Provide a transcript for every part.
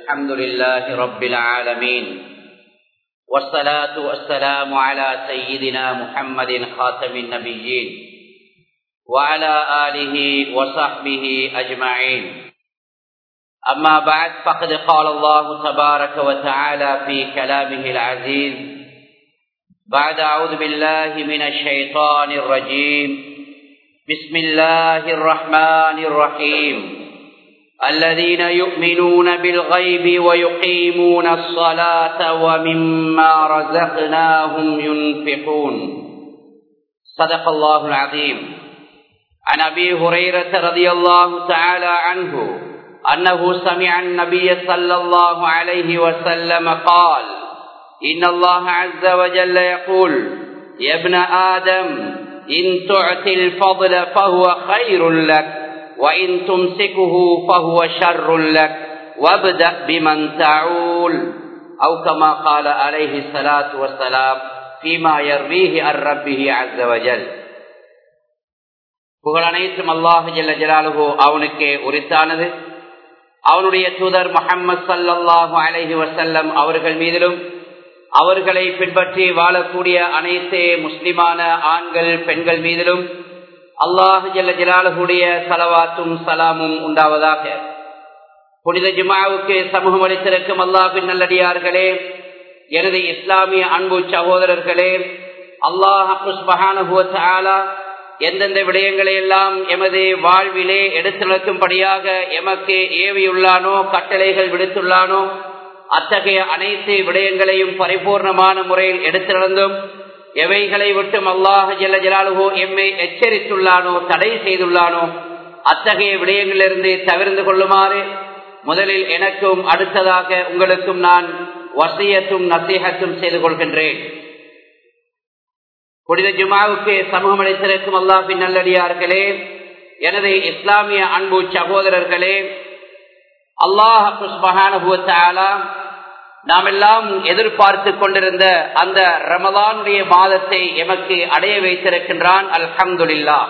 الحمد لله رب العالمين والصلاة والسلام على سيدنا محمد خاتم النبيين وعلى آله وصحبه أجمعين أما بعد فقد قال الله تبارك وتعالى في كلامه العزيز بعد أعوذ بالله من الشيطان الرجيم بسم الله الرحمن الرحيم الذين يؤمنون بالغيب ويقيمون الصلاة ومما رزقناهم ينفقون صدق الله العظيم عن أبي هريرة رضي الله تعالى عنه أنه سمع النبي صلى الله عليه وسلم قال إن الله عز وجل يقول يا ابن آدم إن تعطي الفضل فهو خير لك وإن تمسكه فهو شر لك وابدأ بمن تعول أو كما قال عليه الصلاة والسلام فيما يرويه عن ربه عز وجل புகழ் அனைத்தும் அல்லாஹு ஜல்ல ஜலாலுகோ அவனுக்கே உரித்தானது அவனுடைய தூதர் முகம்மது சல்லாஹு அலஹி வசல்லம் அவர்கள் மீதிலும் அவர்களை பின்பற்றி வாழக்கூடிய அனைத்து முஸ்லிமான ஆண்கள் பெண்கள் மீதிலும் அல்லாஹு ஜல்ல ஜலாலுடைய சலவாத்தும் சலாமும் உண்டாவதாக புனித ஜுமாவுக்கு சமூகம் அளித்திருக்கும் அல்லாஹின் நல்லடியார்களே எனது இஸ்லாமிய அன்பு சகோதரர்களே அல்லாஹ் எந்தெந்த விடயங்களை எல்லாம் எமது வாழ்விலே எடுத்துரைக்கும்படியாக எமக்கு ஏவியுள்ளானோ கட்டளைகள் விடுத்துள்ளானோ அத்தகைய அனைத்து விடயங்களையும் பரிபூர்ணமான முறையில் எடுத்திருந்தும் எவைகளை விட்டும் அல்லாஹ் ஜல்ல ஜலாலுகோ எம்மை எச்சரித்துள்ளானோ தடை செய்துள்ளானோ அத்தகைய விடயங்களிலிருந்து தவிர்ந்து கொள்ளுமாறு முதலில் எனக்கும் அடுத்ததாக உங்களுக்கும் நான் வசியத்தும் நசீகத்தும் செய்து கொள்கின்றேன் புனித ஜுமாவுக்கு சமூகம் அளித்திருக்கும் அல்லாஹின் நல்லடியார்களே எனது இஸ்லாமிய அன்பு சகோதரர்களே அல்லாஹாலா நாம் எல்லாம் எதிர்பார்த்து கொண்டிருந்த அந்த ரமதானுடைய மாதத்தை எமக்கு அடைய வைத்திருக்கின்றான் அல்ஹம்துல்லா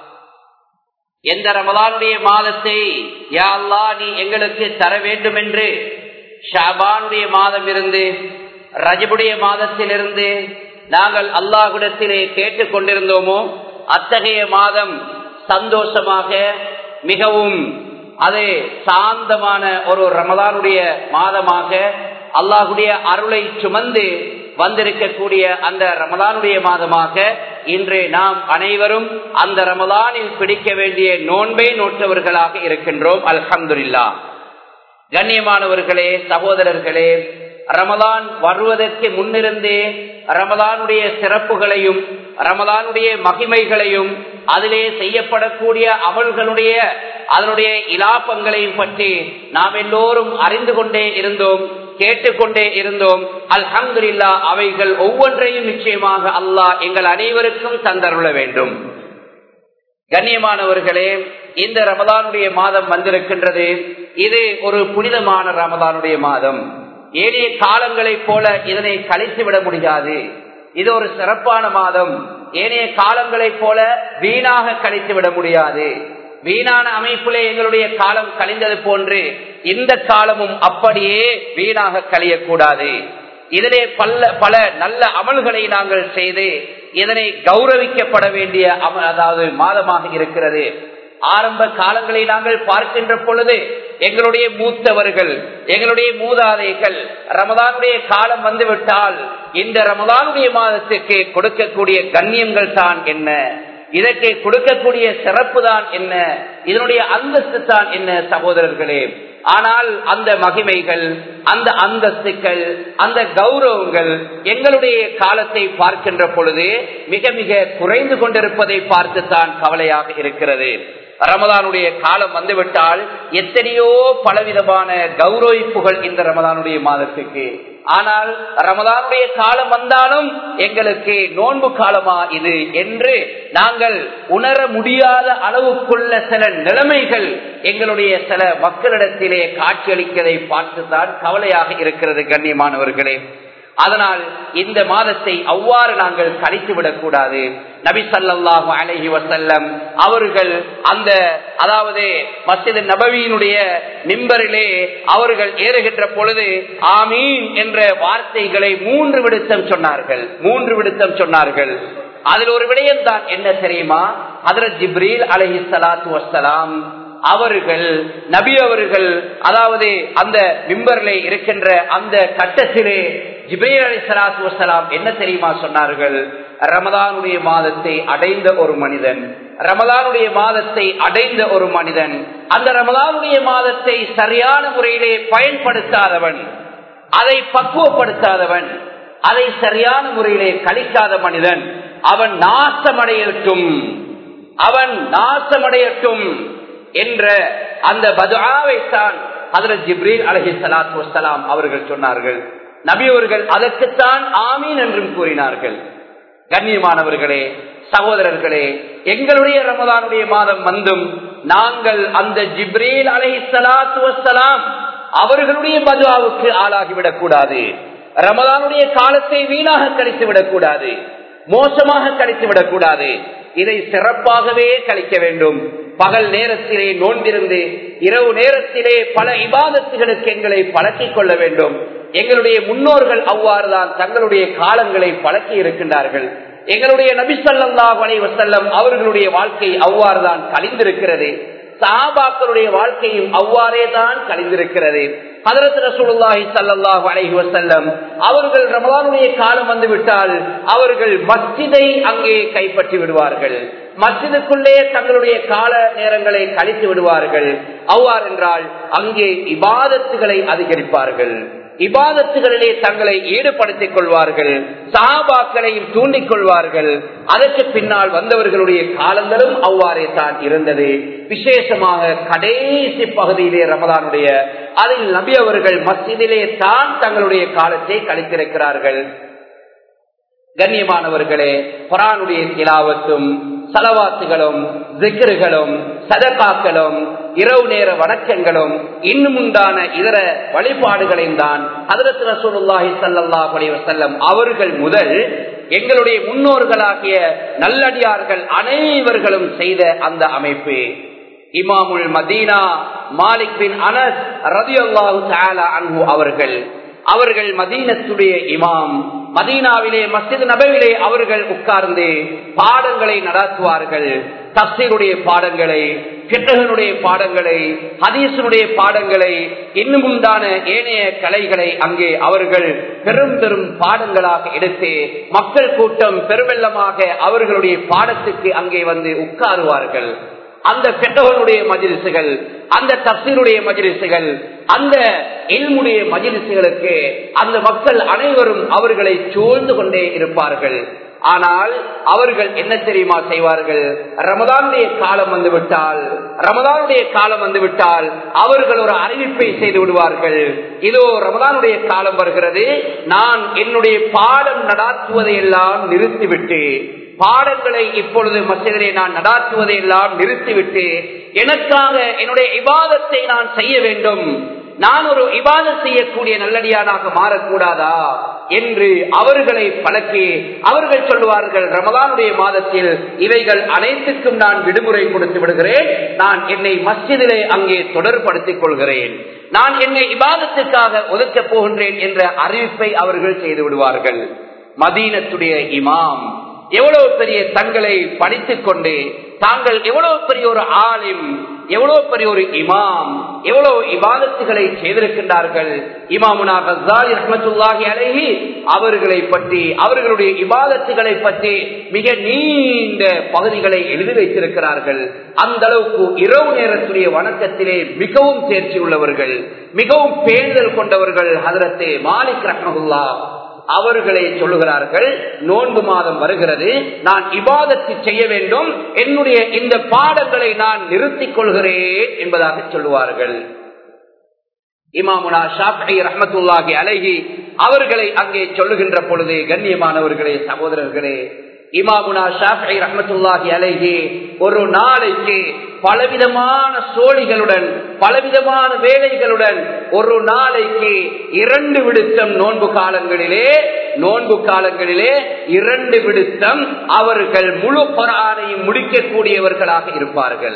எந்த ரமதானுடைய மாதத்தை யா அல்லா நீ எங்களுக்கு தர வேண்டும் என்று ஷாபானுடைய மாதம் இருந்து ரஜபுடைய மாதத்திலிருந்து நாங்கள் அல்லாஹுடத்திலே கேட்டுக் கொண்டிருந்தோமோ அத்தகைய மாதம் சந்தோஷமாக மிகவும் அது சாந்தமான ஒரு ரமதானுடைய மாதமாக அல்லாஹுடைய அருளை சுமந்து வந்திருக்கக்கூடிய அந்த ரமதானுடைய மாதமாக இன்று நாம் அனைவரும் அந்த ரமதானில் பிடிக்க வேண்டிய நோன்பை நோற்றவர்களாக இருக்கின்றோம் அல்ஹம்துல்லா கண்ணியமானவர்களே சகோதரர்களே ரமதான் வருவதற்கு முன்னிருந்தே ரமதானுடைய சிறப்புகளையும் ரமதானுடைய மகிமைகளையும் அதிலே செய்யப்படக்கூடிய அமல்களுடைய அதனுடைய இலாப்பங்களையும் பற்றி நாம் எல்லோரும் அறிந்து கொண்டே இருந்தோம் கேட்டுக்கொண்டே இருந்தோம் அல்ஹம்துல்லா அவைகள் ஒவ்வொன்றையும் நிச்சயமாக அல்லாஹ் எங்கள் அனைவருக்கும் தந்தருள வேண்டும் கண்ணியமானவர்களே இந்த ரமதானுடைய மாதம் வந்திருக்கின்றது இது ஒரு புனிதமான ரமதானுடைய மாதம் ஏனைய காலங்களைப் போல இதனை கழித்து விட முடியாது இது ஒரு சிறப்பான மாதம் ஏனைய காலங்களைப் போல வீணாக கழித்து விட முடியாது வீணான அமைப்பிலே எங்களுடைய காலம் கழிந்தது போன்று இந்த காலமும் அப்படியே வீணாக கழியக்கூடாது இதிலே பல பல நல்ல அமல்களை நாங்கள் செய்து இதனை கௌரவிக்கப்பட வேண்டிய அதாவது மாதமாக இருக்கிறது ஆரம்ப காலங்களை நாங்கள் பார்க்கின்ற பொழுது எங்களுடைய மூத்தவர்கள் எங்களுடைய மூதாதைகள் ரமதானுடைய காலம் வந்துவிட்டால் இந்த ரமதானுடைய மாதத்துக்கு கொடுக்கக்கூடிய கண்ணியங்கள் தான் என்ன இதற்கு கொடுக்கக்கூடிய சிறப்பு தான் என்ன இதனுடைய அந்தஸ்து தான் என்ன சகோதரர்களே ஆனால் அந்த மகிமைகள் அந்த அந்தஸ்துக்கள் அந்த கௌரவங்கள் எங்களுடைய காலத்தை பார்க்கின்ற பொழுது மிக மிக குறைந்து கொண்டிருப்பதை பார்த்துத்தான் கவலையாக இருக்கிறது ரமதானுடைய காலம் வந்துவிட்டால் எத்தனையோ பலவிதமான கௌரவிப்புகள் இந்த ரமதானுடைய மாதத்துக்கு ஆனால் ரமதானுடைய காலம் வந்தாலும் எங்களுக்கு நோன்பு காலமா இது என்று நாங்கள் உணர முடியாத அளவுக்குள்ள சில நிலைமைகள் எங்களுடைய சில மக்களிடத்திலே காட்சியளிக்கதை பார்த்துதான் கவலையாக இருக்கிறது கண்ணியமானவர்களே அதனால் இந்த மாதத்தை அவ்வாறு நாங்கள் கழித்து விடக்கூடாது நபி சல்லாஹு அலஹி வசல்லம் அவர்கள் அந்த அதாவது மசித நபவியினுடைய மிம்பரிலே அவர்கள் ஏறுகின்ற பொழுது ஆமீன் என்ற வார்த்தைகளை மூன்று விடுத்தம் சொன்னார்கள் மூன்று விடுத்தம் சொன்னார்கள் அதில் ஒரு விடயம் தான் என்ன தெரியுமா அதில் ஜிப்ரீல் அலஹி சலாத்து வசலாம் அவர்கள் நபி அவர்கள் அதாவது அந்த மிம்பரிலே இருக்கின்ற அந்த கட்டத்திலே ஜிப்ரீல் அலி சலாத்து வசலாம் என்ன தெரியுமா சொன்னார்கள் ரமதானுடைய மாதத்தை அடைந்த ஒரு மனிதன் ரமதானுடைய மாதத்தை அடைந்த ஒரு மனிதன் அந்த ரமதானுடைய மாதத்தை சரியான முறையிலே பயன்படுத்தாதவன் அதை பக்குவப்படுத்தாதவன் அதை சரியான முறையிலே கழிக்காத மனிதன் அவன் நாசமடையட்டும் அவன் நாசமடையட்டும் என்ற அந்த பதுவாவைத்தான் அதில் ஜிப்ரீல் அலஹி சலாத்து வசலாம் அவர்கள் சொன்னார்கள் நபி அவர்கள் அதற்குத்தான் ஆமீன் என்றும் கூறினார்கள் கண்ணியமானவர்களே சகோதரர்களே எங்களுடைய ரமதானுடைய மாதம் வந்தும் நாங்கள் அந்த ஜிப்ரீல் அலஹி சலாத்து வசலாம் அவர்களுடைய பதுவாவுக்கு ஆளாகிவிடக் கூடாது ரமதானுடைய காலத்தை வீணாக கழித்து விடக்கூடாது மோசமாக கழித்து விடக்கூடாது இதை சிறப்பாகவே கழிக்க வேண்டும் பகல் நேரத்திலே நோன்பிருந்து இரவு நேரத்திலே பல இபாதத்துகளுக்கு எங்களை பழக்கிக் கொள்ள வேண்டும் எங்களுடைய முன்னோர்கள் அவ்வாறுதான் தங்களுடைய காலங்களை பழக்கி இருக்கின்றார்கள் எங்களுடைய நபிசல்லா வலை வசல்லம் அவர்களுடைய வாழ்க்கை அவ்வாறுதான் கழிந்திருக்கிறது சாபாக்களுடைய வாழ்க்கையும் அவ்வாறே தான் கழிந்திருக்கிறது ஹதரத் ரசூலுல்லாஹி ஸல்லல்லாஹு அலைஹி வஸல்லம் அவர்கள் ரமலானுடைய காலம் வந்து விட்டால் அவர்கள் மஸ்ஜிதை அங்கே கைப்பற்றி விடுவார்கள் மஸ்ஜிதுக்குள்ளே தங்களுடைய கால நேரங்களை கழித்து விடுவார்கள் அவ்வாறு என்றால் அங்கே இபாதத்துகளை அதிகரிப்பார்கள் இபாதத்துகளிலே தங்களை ஈடுபடுத்திக் கொள்வார்கள் சாபாக்களையும் தூண்டிக் கொள்வார்கள் அதற்கு பின்னால் வந்தவர்களுடைய காலங்களும் அவ்வாறே தான் இருந்தது விசேஷமாக கடைசி பகுதியிலே ரமதானுடைய அதில் நபி அவர்கள் மஸ்ஜிதிலே தான் தங்களுடைய காலத்தை கழித்திருக்கிறார்கள் கண்ணியமானவர்களே குரானுடைய திலாவத்தும் சலவாத்துகளும் திக்ருகளும் சதகாக்களும் இரவு நேர வணக்கங்களும் இன்னும் உண்டான இதர வழிபாடுகளையும் தான் ஹதரத் ரசூலுல்லாஹி ஸல்லல்லாஹு அலைஹி வஸல்லம் அவர்கள் முதல் எங்களுடைய முன்னோர்களாகிய நல்லடியார்கள் அனைவர்களும் செய்த அந்த அமைப்பு இமாமுல் மதீனா மாலிக் பின் அனஸ் ரதியல்லாஹு தஆலா அன்ஹு அவர்கள் அவர்கள் மதீனத்துடைய இமாம் மதீனாவிலே மஸ்ஜித் நபவிலே அவர்கள் உட்கார்ந்து பாடங்களை நடத்துவார்கள் தப்சீருடைய பாடங்களை கிட்டகனுடைய பாடங்களை ஹதீசனுடைய பாடங்களை இன்னும் உண்டான ஏனைய கலைகளை அங்கே அவர்கள் பெரும் பெரும் பாடங்களாக எடுத்து மக்கள் கூட்டம் பெருவெள்ளமாக அவர்களுடைய பாடத்துக்கு அங்கே வந்து உட்காருவார்கள் அந்த பெட்டகனுடைய மஜிலிசுகள் அந்த தப்சீருடைய மஜிலிசுகள் அந்த இல்முடைய மஜிலிசுகளுக்கு அந்த மக்கள் அனைவரும் அவர்களை சூழ்ந்து கொண்டே இருப்பார்கள் ஆனால் அவர்கள் என்ன தெரியுமா செய்வார்கள் ரமதானுடைய காலம் வந்து விட்டால் ரமதானுடைய காலம் வந்து விட்டால் அவர்கள் ஒரு அறிவிப்பை செய்து விடுவார்கள் இதோ ரமதானுடைய காலம் வருகிறது நான் என்னுடைய பாடம் நடாத்துவதை எல்லாம் நிறுத்திவிட்டு பாடங்களை இப்பொழுது மசிதரை நான் நடாத்துவதை எல்லாம் நிறுத்திவிட்டு எனக்காக என்னுடைய இபாதத்தை நான் செய்ய வேண்டும் நான் ஒரு இபாத செய்யக்கூடிய நல்லடியானாக மாறக்கூடாதா என்று அவர்களை பழக்கி அவர்கள் சொல்லுவார்கள் ரமதானுடைய மாதத்தில் இவைகள் அனைத்துக்கும் நான் விடுமுறை கொடுத்து விடுகிறேன் நான் என்னை மஸ்ஜிதிலே அங்கே தொடர்படுத்திக் கொள்கிறேன் நான் என்னை இபாதத்துக்காக ஒதுக்கப் போகின்றேன் என்ற அறிவிப்பை அவர்கள் செய்து விடுவார்கள் மதீனத்துடைய இமாம் எவ்வளவு பெரிய தங்களை படித்துக் கொண்டு தாங்கள் எவ்வளவு பெரிய ஒரு ஆலிம் எவ்வளவு பெரிய ஒரு இமாம் எவ்வளவு இபாதத்துகளை செய்திருக்கின்றார்கள் இமாமுனா கசாலி ரஹமத்துல்லாஹி அலைஹி அவர்களை பற்றி அவர்களுடைய இபாதத்துகளை பற்றி மிக நீண்ட பகுதிகளை எழுதி வைத்திருக்கிறார்கள் அந்த அளவுக்கு இரவு நேரத்துடைய வணக்கத்திலே மிகவும் தேர்ச்சி உள்ளவர்கள் மிகவும் பேணுதல் கொண்டவர்கள் ஹதரத்தே மாலிக் ரஹமகுல்லா அவர்களே சொல்லுகிறார்கள் நோன்பு மாதம் வருகிறது நான் இபாதத்தை செய்ய வேண்டும் என்னுடைய இந்த பாடங்களை நான் நிறுத்திக் கொள்கிறேன் என்பதாக சொல்லுவார்கள் இமாமுனா ஷாஃபி ரஹமத்துல்லாஹி அழகி அவர்களை அங்கே சொல்லுகின்ற பொழுது கண்ணியமானவர்களே சகோதரர்களே இமாமுனா ஷாஃபி ரஹமத்துல்லாஹி அலைஹி ஒரு நாளைக்கு பலவிதமான சோழிகளுடன் பலவிதமான வேலைகளுடன் ஒரு நாளைக்கு இரண்டு விடுத்தம் நோன்பு காலங்களிலே நோன்பு காலங்களிலே இரண்டு விடுத்தம் அவர்கள் முழு பொறானையும் முடிக்கக்கூடியவர்களாக இருப்பார்கள்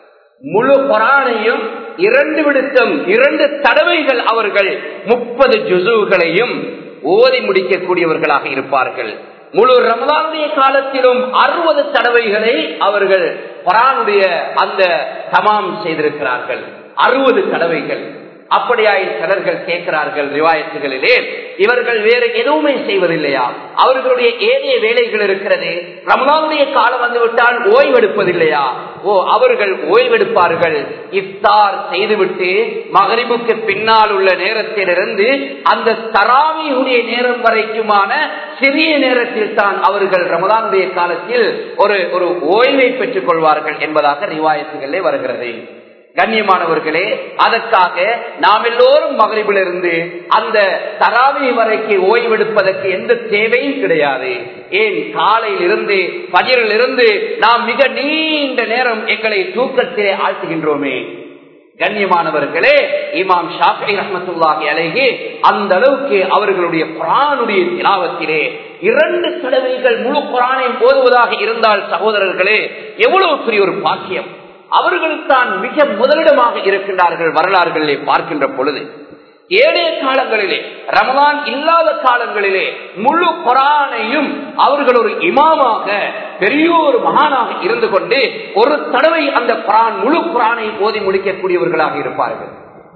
முழு பொறானையும் இரண்டு விடுத்தம் இரண்டு தடவைகள் அவர்கள் முப்பது ஜுசுகளையும் ஓதி முடிக்கக்கூடியவர்களாக இருப்பார்கள் முழு ரமதானுடைய காலத்திலும் அறுபது தடவைகளை அவர்கள் குரானுடைய அந்த தமாம் செய்திருக்கிறார்கள் அறுபது தடவைகள் அப்படியாய் சிலர்கள் கேட்கிறார்கள் ரிவாயத்துகளிலே இவர்கள் வேறு எதுவுமே செய்வதில்லையா அவர்களுடைய ஏனைய வேலைகள் இருக்கிறது ரமலானுடைய காலம் வந்துவிட்டால் ஓய்வெடுப்பதில்லையா ஓ அவர்கள் ஓய்வெடுப்பார்கள் இஃப்தார் செய்துவிட்டு மகரிபுக்கு பின்னால் உள்ள நேரத்திலிருந்து அந்த தராவியுடைய நேரம் வரைக்குமான சிறிய நேரத்தில் தான் அவர்கள் ரமலானுடைய காலத்தில் ஒரு ஒரு ஓய்வை பெற்றுக் கொள்வார்கள் என்பதாக ரிவாயத்துகளே வருகிறது கண்ணியமானவர்களே அதற்காக நாம் எல்லோரும் மகளிரிலிருந்து அந்த தராவி வரைக்கு ஓய்வெடுப்பதற்கு எந்த தேவையும் கிடையாது ஏன் காலையில் இருந்து பஜரில் இருந்து நாம் மிக நீண்ட நேரம் எங்களை தூக்கத்திலே ஆழ்த்துகின்றோமே கண்ணியமானவர்களே இமாம் ஷாஃபி ரஹமத்துல்லாஹி அழகி அந்த அளவுக்கு அவர்களுடைய குரானுடைய திலாவத்திலே இரண்டு தடவைகள் முழு குரானையும் போதுவதாக இருந்தால் சகோதரர்களே எவ்வளவு பெரிய ஒரு பாக்கியம் அவர்களுக்கு மிக முதலிடமாக இருக்கின்றார்கள் வரலாறுகளிலே பார்க்கின்ற பொழுது ஏழைய காலங்களிலே ரமதான் இல்லாத காலங்களிலே முழு குரானையும் அவர்கள் ஒரு இமாமாக பெரிய ஒரு மகானாக இருந்து கொண்டு ஒரு தடவை அந்த குரான் முழு குரானை ஓதி முடிக்கக்கூடியவர்களாக இருப்பார்கள்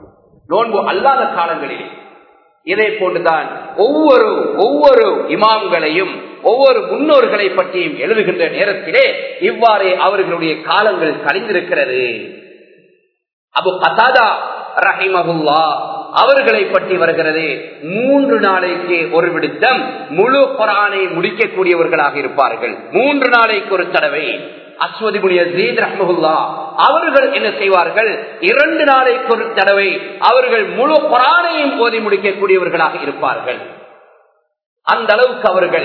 நோன்பு அல்லாத காலங்களிலே இதே போன்றுதான் ஒவ்வொரு ஒவ்வொரு இமாம்களையும் ஒவ்வொரு முன்னோர்களை பற்றியும் எழுதுகின்ற நேரத்திலே இவ்வாறே அவர்களுடைய காலங்கள் கழிந்திருக்கிறது அபு கசாதா ரஹிமகுல்லா அவர்களை பற்றி வருகிறது மூன்று நாளைக்கு ஒரு விடுத்தம் முழு குரானை முடிக்கக்கூடியவர்களாக இருப்பார்கள் மூன்று நாளைக்கு ஒரு தடவை அஸ்வதிபுடைய ஜீத் ரஹ்மகுல்லா அவர்கள் என்ன செய்வார்கள் இரண்டு நாளைக்கு ஒரு தடவை அவர்கள் முழு குரானையும் ஓதி முடிக்கக்கூடியவர்களாக இருப்பார்கள் அந்த அளவுக்கு அவர்கள்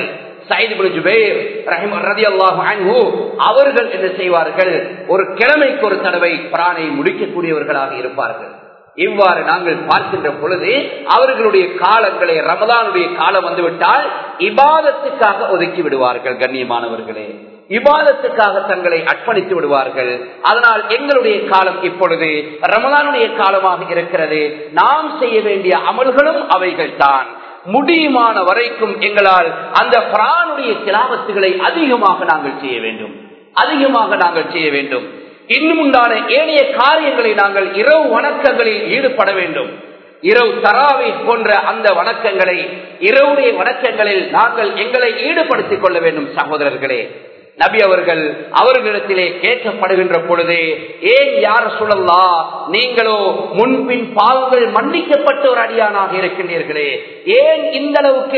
அவர்கள் என்ன செய்வார்கள் ஒரு கிழமைக்கு ஒரு தடவை பிராணை முடிக்கக்கூடியவர்களாக இருப்பார்கள் இவ்வாறு நாங்கள் பார்க்கின்ற பொழுது அவர்களுடைய காலங்களை ரமதானுடைய காலம் வந்துவிட்டால் இபாதத்துக்காக ஒதுக்கி விடுவார்கள் கண்ணியமானவர்களே இபாதத்துக்காக தங்களை அர்ப்பணித்து விடுவார்கள் அதனால் எங்களுடைய காலம் இப்பொழுது ரமதானுடைய காலமாக இருக்கிறது நாம் செய்ய வேண்டிய அமல்களும் அவைகள் தான் முடியுமான வரைக்கும் எங்களால் அந்த பிராணுடைய திலாவத்துகளை அதிகமாக நாங்கள் செய்ய வேண்டும் அதிகமாக நாங்கள் செய்ய வேண்டும் இன்னும் உண்டான ஏனைய காரியங்களை நாங்கள் இரவு வணக்கங்களில் ஈடுபட வேண்டும் இரவு தராவை போன்ற அந்த வணக்கங்களை இரவுடைய வணக்கங்களில் நாங்கள் எங்களை ஈடுபடுத்திக் கொள்ள வேண்டும் சகோதரர்களே நபி அவர்கள் அவர்களிடத்திலே கேட்கப்படுகின்ற பொழுது ஏன் யார சொல்லலா நீங்களோ முன்பின் பாவங்கள் மன்னிக்கப்பட்ட ஒரு அடியானாக இருக்கின்றீர்களே ஏன் இந்த அளவுக்கு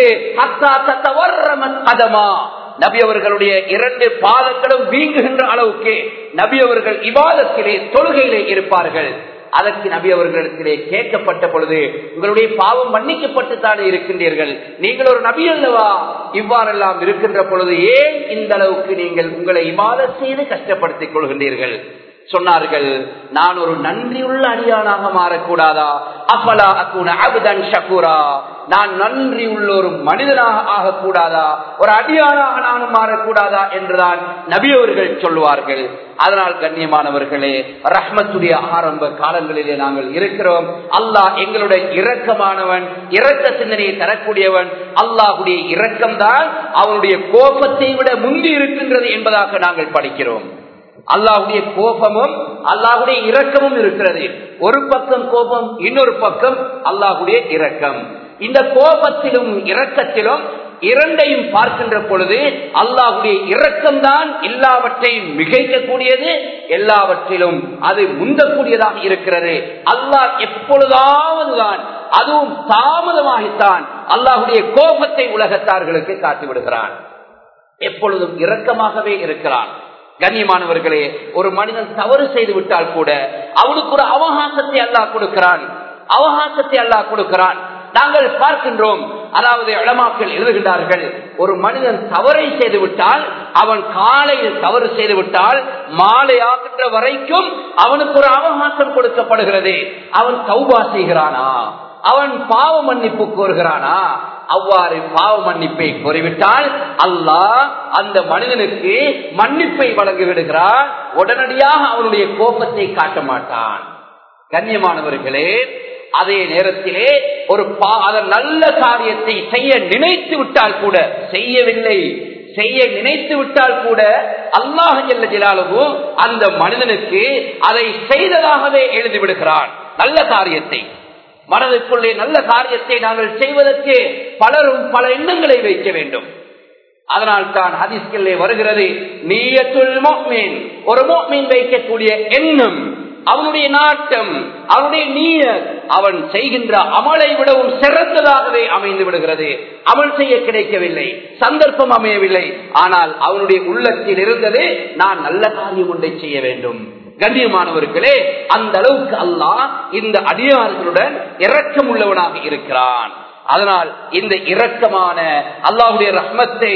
கதமா நபி அவர்களுடைய இரண்டு பாதங்களும் வீங்குகின்ற அளவுக்கு நபி அவர்கள் இவாதத்திலே தொழுகையிலே இருப்பார்கள் அதற்கு நபி அவர்களிடத்திலே கேட்கப்பட்ட பொழுது உங்களுடைய பாவம் மன்னிக்கப்பட்டு தானே இருக்கின்றீர்கள் நீங்கள் ஒரு நபி அல்லவா இவ்வாறெல்லாம் இருக்கின்ற பொழுது ஏன் இந்த அளவுக்கு நீங்கள் உங்களை இவாத செய்து கஷ்டப்படுத்திக் கொள்கின்றீர்கள் சொன்னார்கள் நான் ஒரு நன்றியுள்ள அடியானாக மாறக்கூடாதா அப்பலா அக்குன அபுதன் ஷக்கூரா நான் நன்றி உள்ள ஒரு மனிதனாக ஆகக்கூடாதா ஒரு அடியானாக நானும் மாறக்கூடாதா என்றுதான் நபியவர்கள் சொல்லுவார்கள் அதனால் கண்ணியமானவர்களே ரஹ்மத்துடைய ஆரம்ப காலங்களிலே நாங்கள் இருக்கிறோம் அல்லாஹ் எங்களுடைய இரக்கமானவன் இரக்க சிந்தனையை தரக்கூடியவன் அல்லாஹுடைய இரக்கம்தான் அவனுடைய கோபத்தை விட முந்தி இருக்கின்றது என்பதாக நாங்கள் படிக்கிறோம் அல்லாஹுடைய கோபமும் அல்லாஹுடைய இரக்கமும் இருக்கிறது ஒரு பக்கம் கோபம் இன்னொரு பக்கம் அல்லாஹுடைய இரக்கம் இந்த கோபத்திலும் இரக்கத்திலும் இரண்டையும் பார்க்கின்ற பொழுது அல்லாஹுடைய இரக்கம்தான் எல்லாவற்றையும் மிகைக்கக்கூடியது எல்லாவற்றிலும் அது முந்தக்கூடியதாக இருக்கிறது அல்லாஹ் எப்பொழுதாவது தான் அதுவும் தாமதமாகித்தான் அல்லாஹுடைய கோபத்தை உலகத்தார்களுக்கு காட்டி விடுகிறான் எப்பொழுதும் இரக்கமாகவே இருக்கிறான் கண்ணியமானவர்களே ஒரு மனிதன் தவறு செய்து விட்டால் கூட அவனுக்கு ஒரு அவகாசத்தை அல்லாஹ் கொடுக்கிறான் அவகாசத்தை அல்லாஹ் கொடுக்கிறான் நாங்கள் பார்க்கின்றோம் அதாவது இளமாக்கள் எழுதுகின்றார்கள் ஒரு மனிதன் தவறை செய்து விட்டால் அவன் காலையில் தவறு செய்து விட்டால் மாலை ஆகின்ற வரைக்கும் அவனுக்கு ஒரு அவகாசம் கொடுக்கப்படுகிறது அவன் தௌபா செய்கிறானா அவன் பாவ மன்னிப்பு கோருகிறானா அவ்வாறு பாவ மன்னிப்பை கோரிவிட்டால் அல்லாஹ் அந்த மனிதனுக்கு மன்னிப்பை வழங்கி விடுகிறான் உடனடியாக அவனுடைய கோபத்தை காட்ட மாட்டான் கண்ணியமானவர்களே அதே நேரத்திலே ஒரு அதன் நல்ல காரியத்தை செய்ய நினைத்து விட்டால் கூட செய்யவில்லை செய்ய நினைத்து விட்டால் கூட அல்லாஹ் ஜலாலவு அந்த மனிதனுக்கு அதை செய்ததாகவே எழுதி விடுகிறான் நல்ல காரியத்தை மனதுக்குள்ளே நல்ல காரியத்தை நாங்கள் செய்வதற்கு பலரும் பல எண்ணங்களை வைக்க வேண்டும் அதனால் தான் ஹதிஸ்கில்லே வருகிறது நீயத்துள் மோமீன் ஒரு மோமீன் வைக்கக்கூடிய எண்ணம் அவனுடைய நாட்டம் அவனுடைய நீய அவன் செய்கின்ற அமலை விடவும் சிறந்ததாகவே அமைந்து விடுகிறது அமல் செய்ய கிடைக்கவில்லை சந்தர்ப்பம் அமையவில்லை ஆனால் அவனுடைய உள்ளத்தில் இருந்தது நான் நல்ல காரியம் ஒன்றை செய்ய வேண்டும் கண்ணியமானவர்களே அந்த அளவுக்கு அல்லாஹ் இந்த அடியார்களுடன் இரக்கம் உள்ளவனாக இருக்கிறான் அதனால் இந்த இரக்கமான அல்லாஹுடைய ரஹ்மத்தை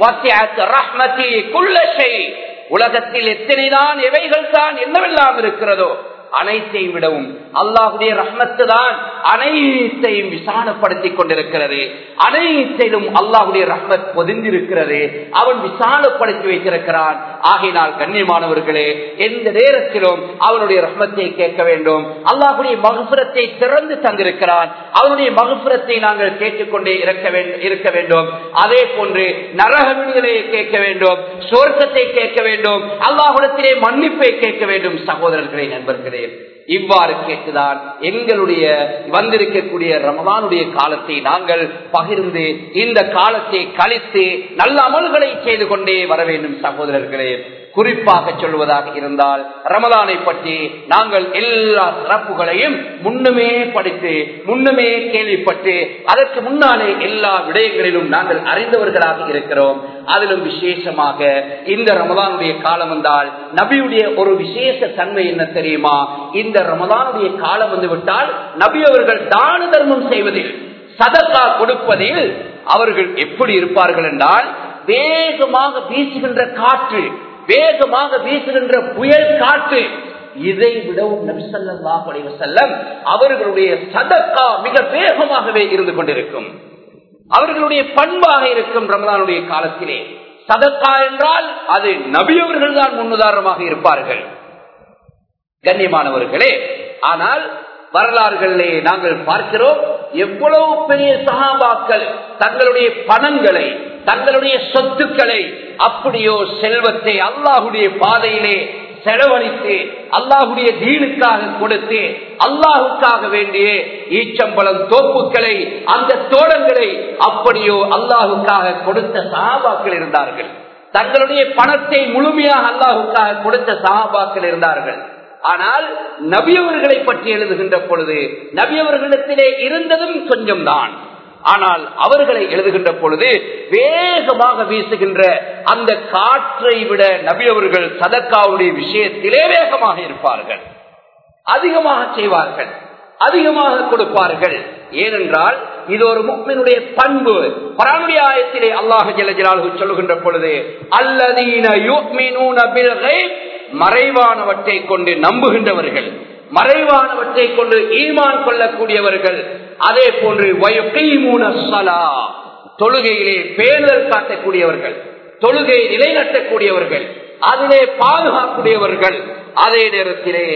ரஹ்மதி குள்ளஷை உலகத்தில் எத்தனைதான் எவைகள் தான் என்னவெல்லாம் இருக்கிறதோ அனைத்தையும் விடவும் அல்லாஹுடைய ரஹ்மத்து தான் அனைத்தையும் விசாலப்படுத்திக் கொண்டிருக்கிறது அனைத்திலும் அல்லாஹுடைய ரஹ்மத் பொதிந்திருக்கிறது அவன் விசாலப்படுத்தி வைத்திருக்கிறான் ஆகினால் கண்ணியமானவர்களே எந்த நேரத்திலும் அவனுடைய ரஹ்மத்தை கேட்க வேண்டும் அல்லாஹுடைய மகசுரத்தை திறந்து தந்திருக்கிறான் அவனுடைய மகசுரத்தை நாங்கள் கேட்டுக்கொண்டே இருக்க வேண்டும் இருக்க வேண்டும் அதே போன்று நரக விடுதலையை கேட்க வேண்டும் சொர்க்கத்தை கேட்க வேண்டும் அல்லாஹுடத்திலே மன்னிப்பை கேட்க வேண்டும் சகோதரர்களே நண்பர்களே இவ்வாறு கேட்டுதான் எங்களுடைய வந்திருக்கக்கூடிய ரமதானுடைய காலத்தை நாங்கள் பகிர்ந்து இந்த காலத்தை கழித்து நல்ல அமல்களை செய்து கொண்டே வர வேண்டும் சகோதரர்களே குறிப்பாக சொல்வதாக இருந்தால் ரமதானை பற்றி நாங்கள் எல்லா சிறப்புகளையும் முன்னுமே படித்து முன்னுமே கேள்விப்பட்டு அதற்கு முன்னாலே எல்லா விடயங்களிலும் நாங்கள் அறிந்தவர்களாக இருக்கிறோம் அதிலும் விசேஷமாக இந்த ரமதானுடைய காலம் வந்தால் நபியுடைய ஒரு விசேஷ தன்மை என்ன தெரியுமா இந்த ரமதானுடைய காலம் வந்து விட்டால் நபி அவர்கள் தான தர்மம் செய்வதில் சதக்கா கொடுப்பதில் அவர்கள் எப்படி இருப்பார்கள் என்றால் வேகமாக வீசுகின்ற காற்று வேகமாக வீசுகின்ற புயல் காற்று இதை விடவும் நபிசல்லாஹ் செல்லம் அவர்களுடைய சதக்கா மிக வேகமாகவே இருந்து கொண்டிருக்கும் அவர்களுடைய பண்பாக இருக்கும் ரமதானுடைய காலத்திலே சதக்கா என்றால் அது நபியவர்கள் தான் முன்னுதாரணமாக இருப்பார்கள் கண்ணியமானவர்களே ஆனால் வரலாறுகளிலே நாங்கள் பார்க்கிறோம் எவ்வளவு பெரிய சகாபாக்கள் தங்களுடைய பணங்களை தங்களுடைய சொத்துக்களை அப்படியோ செல்வத்தை அல்லாஹுடைய பாதையிலே செலவழித்து அல்லாஹுடைய தீனுக்காக கொடுத்து அல்லாஹுக்காக வேண்டிய ஈச்சம்பளம் தோப்புக்களை அந்த தோட்டங்களை அப்படியோ அல்லாஹுக்காக கொடுத்த சகாபாக்கள் இருந்தார்கள் தங்களுடைய பணத்தை முழுமையாக அல்லாஹுக்காக கொடுத்த சகாபாக்கள் இருந்தார்கள் ஆனால் நபியவர்களை பற்றி எழுதுகின்ற பொழுது நபியவர்களிடத்திலே இருந்ததும் கொஞ்சம் தான் ஆனால் அவர்களை எழுதுகின்ற பொழுது வேகமாக வீசுகின்ற அந்த காற்றை விட நபியவர்கள் சதக்காவுடைய விஷயத்திலே வேகமாக இருப்பார்கள் அதிகமாக செய்வார்கள் அதிகமாக கொடுப்பார்கள் ஏனென்றால் இது ஒரு முக்மினுடைய பண்பு பரானுடைய ஆயத்திலே அல்லாஹ் ஜலஜலாலு சொல்லுகின்ற பொழுது அல்லதீன மறைவானவற்றை கொண்டு நம்புகின்றவர்கள் மறைவானவற்றை கொண்டு ஈமான் கொள்ளக்கூடியவர்கள் அதே போன்று தொழுகையிலே பேணுதல் காட்டக்கூடியவர்கள் தொழுகையை நிலைநட்டக்கூடியவர்கள் அதிலே பாதுகாக்கூடியவர்கள் அதே நேரத்திலே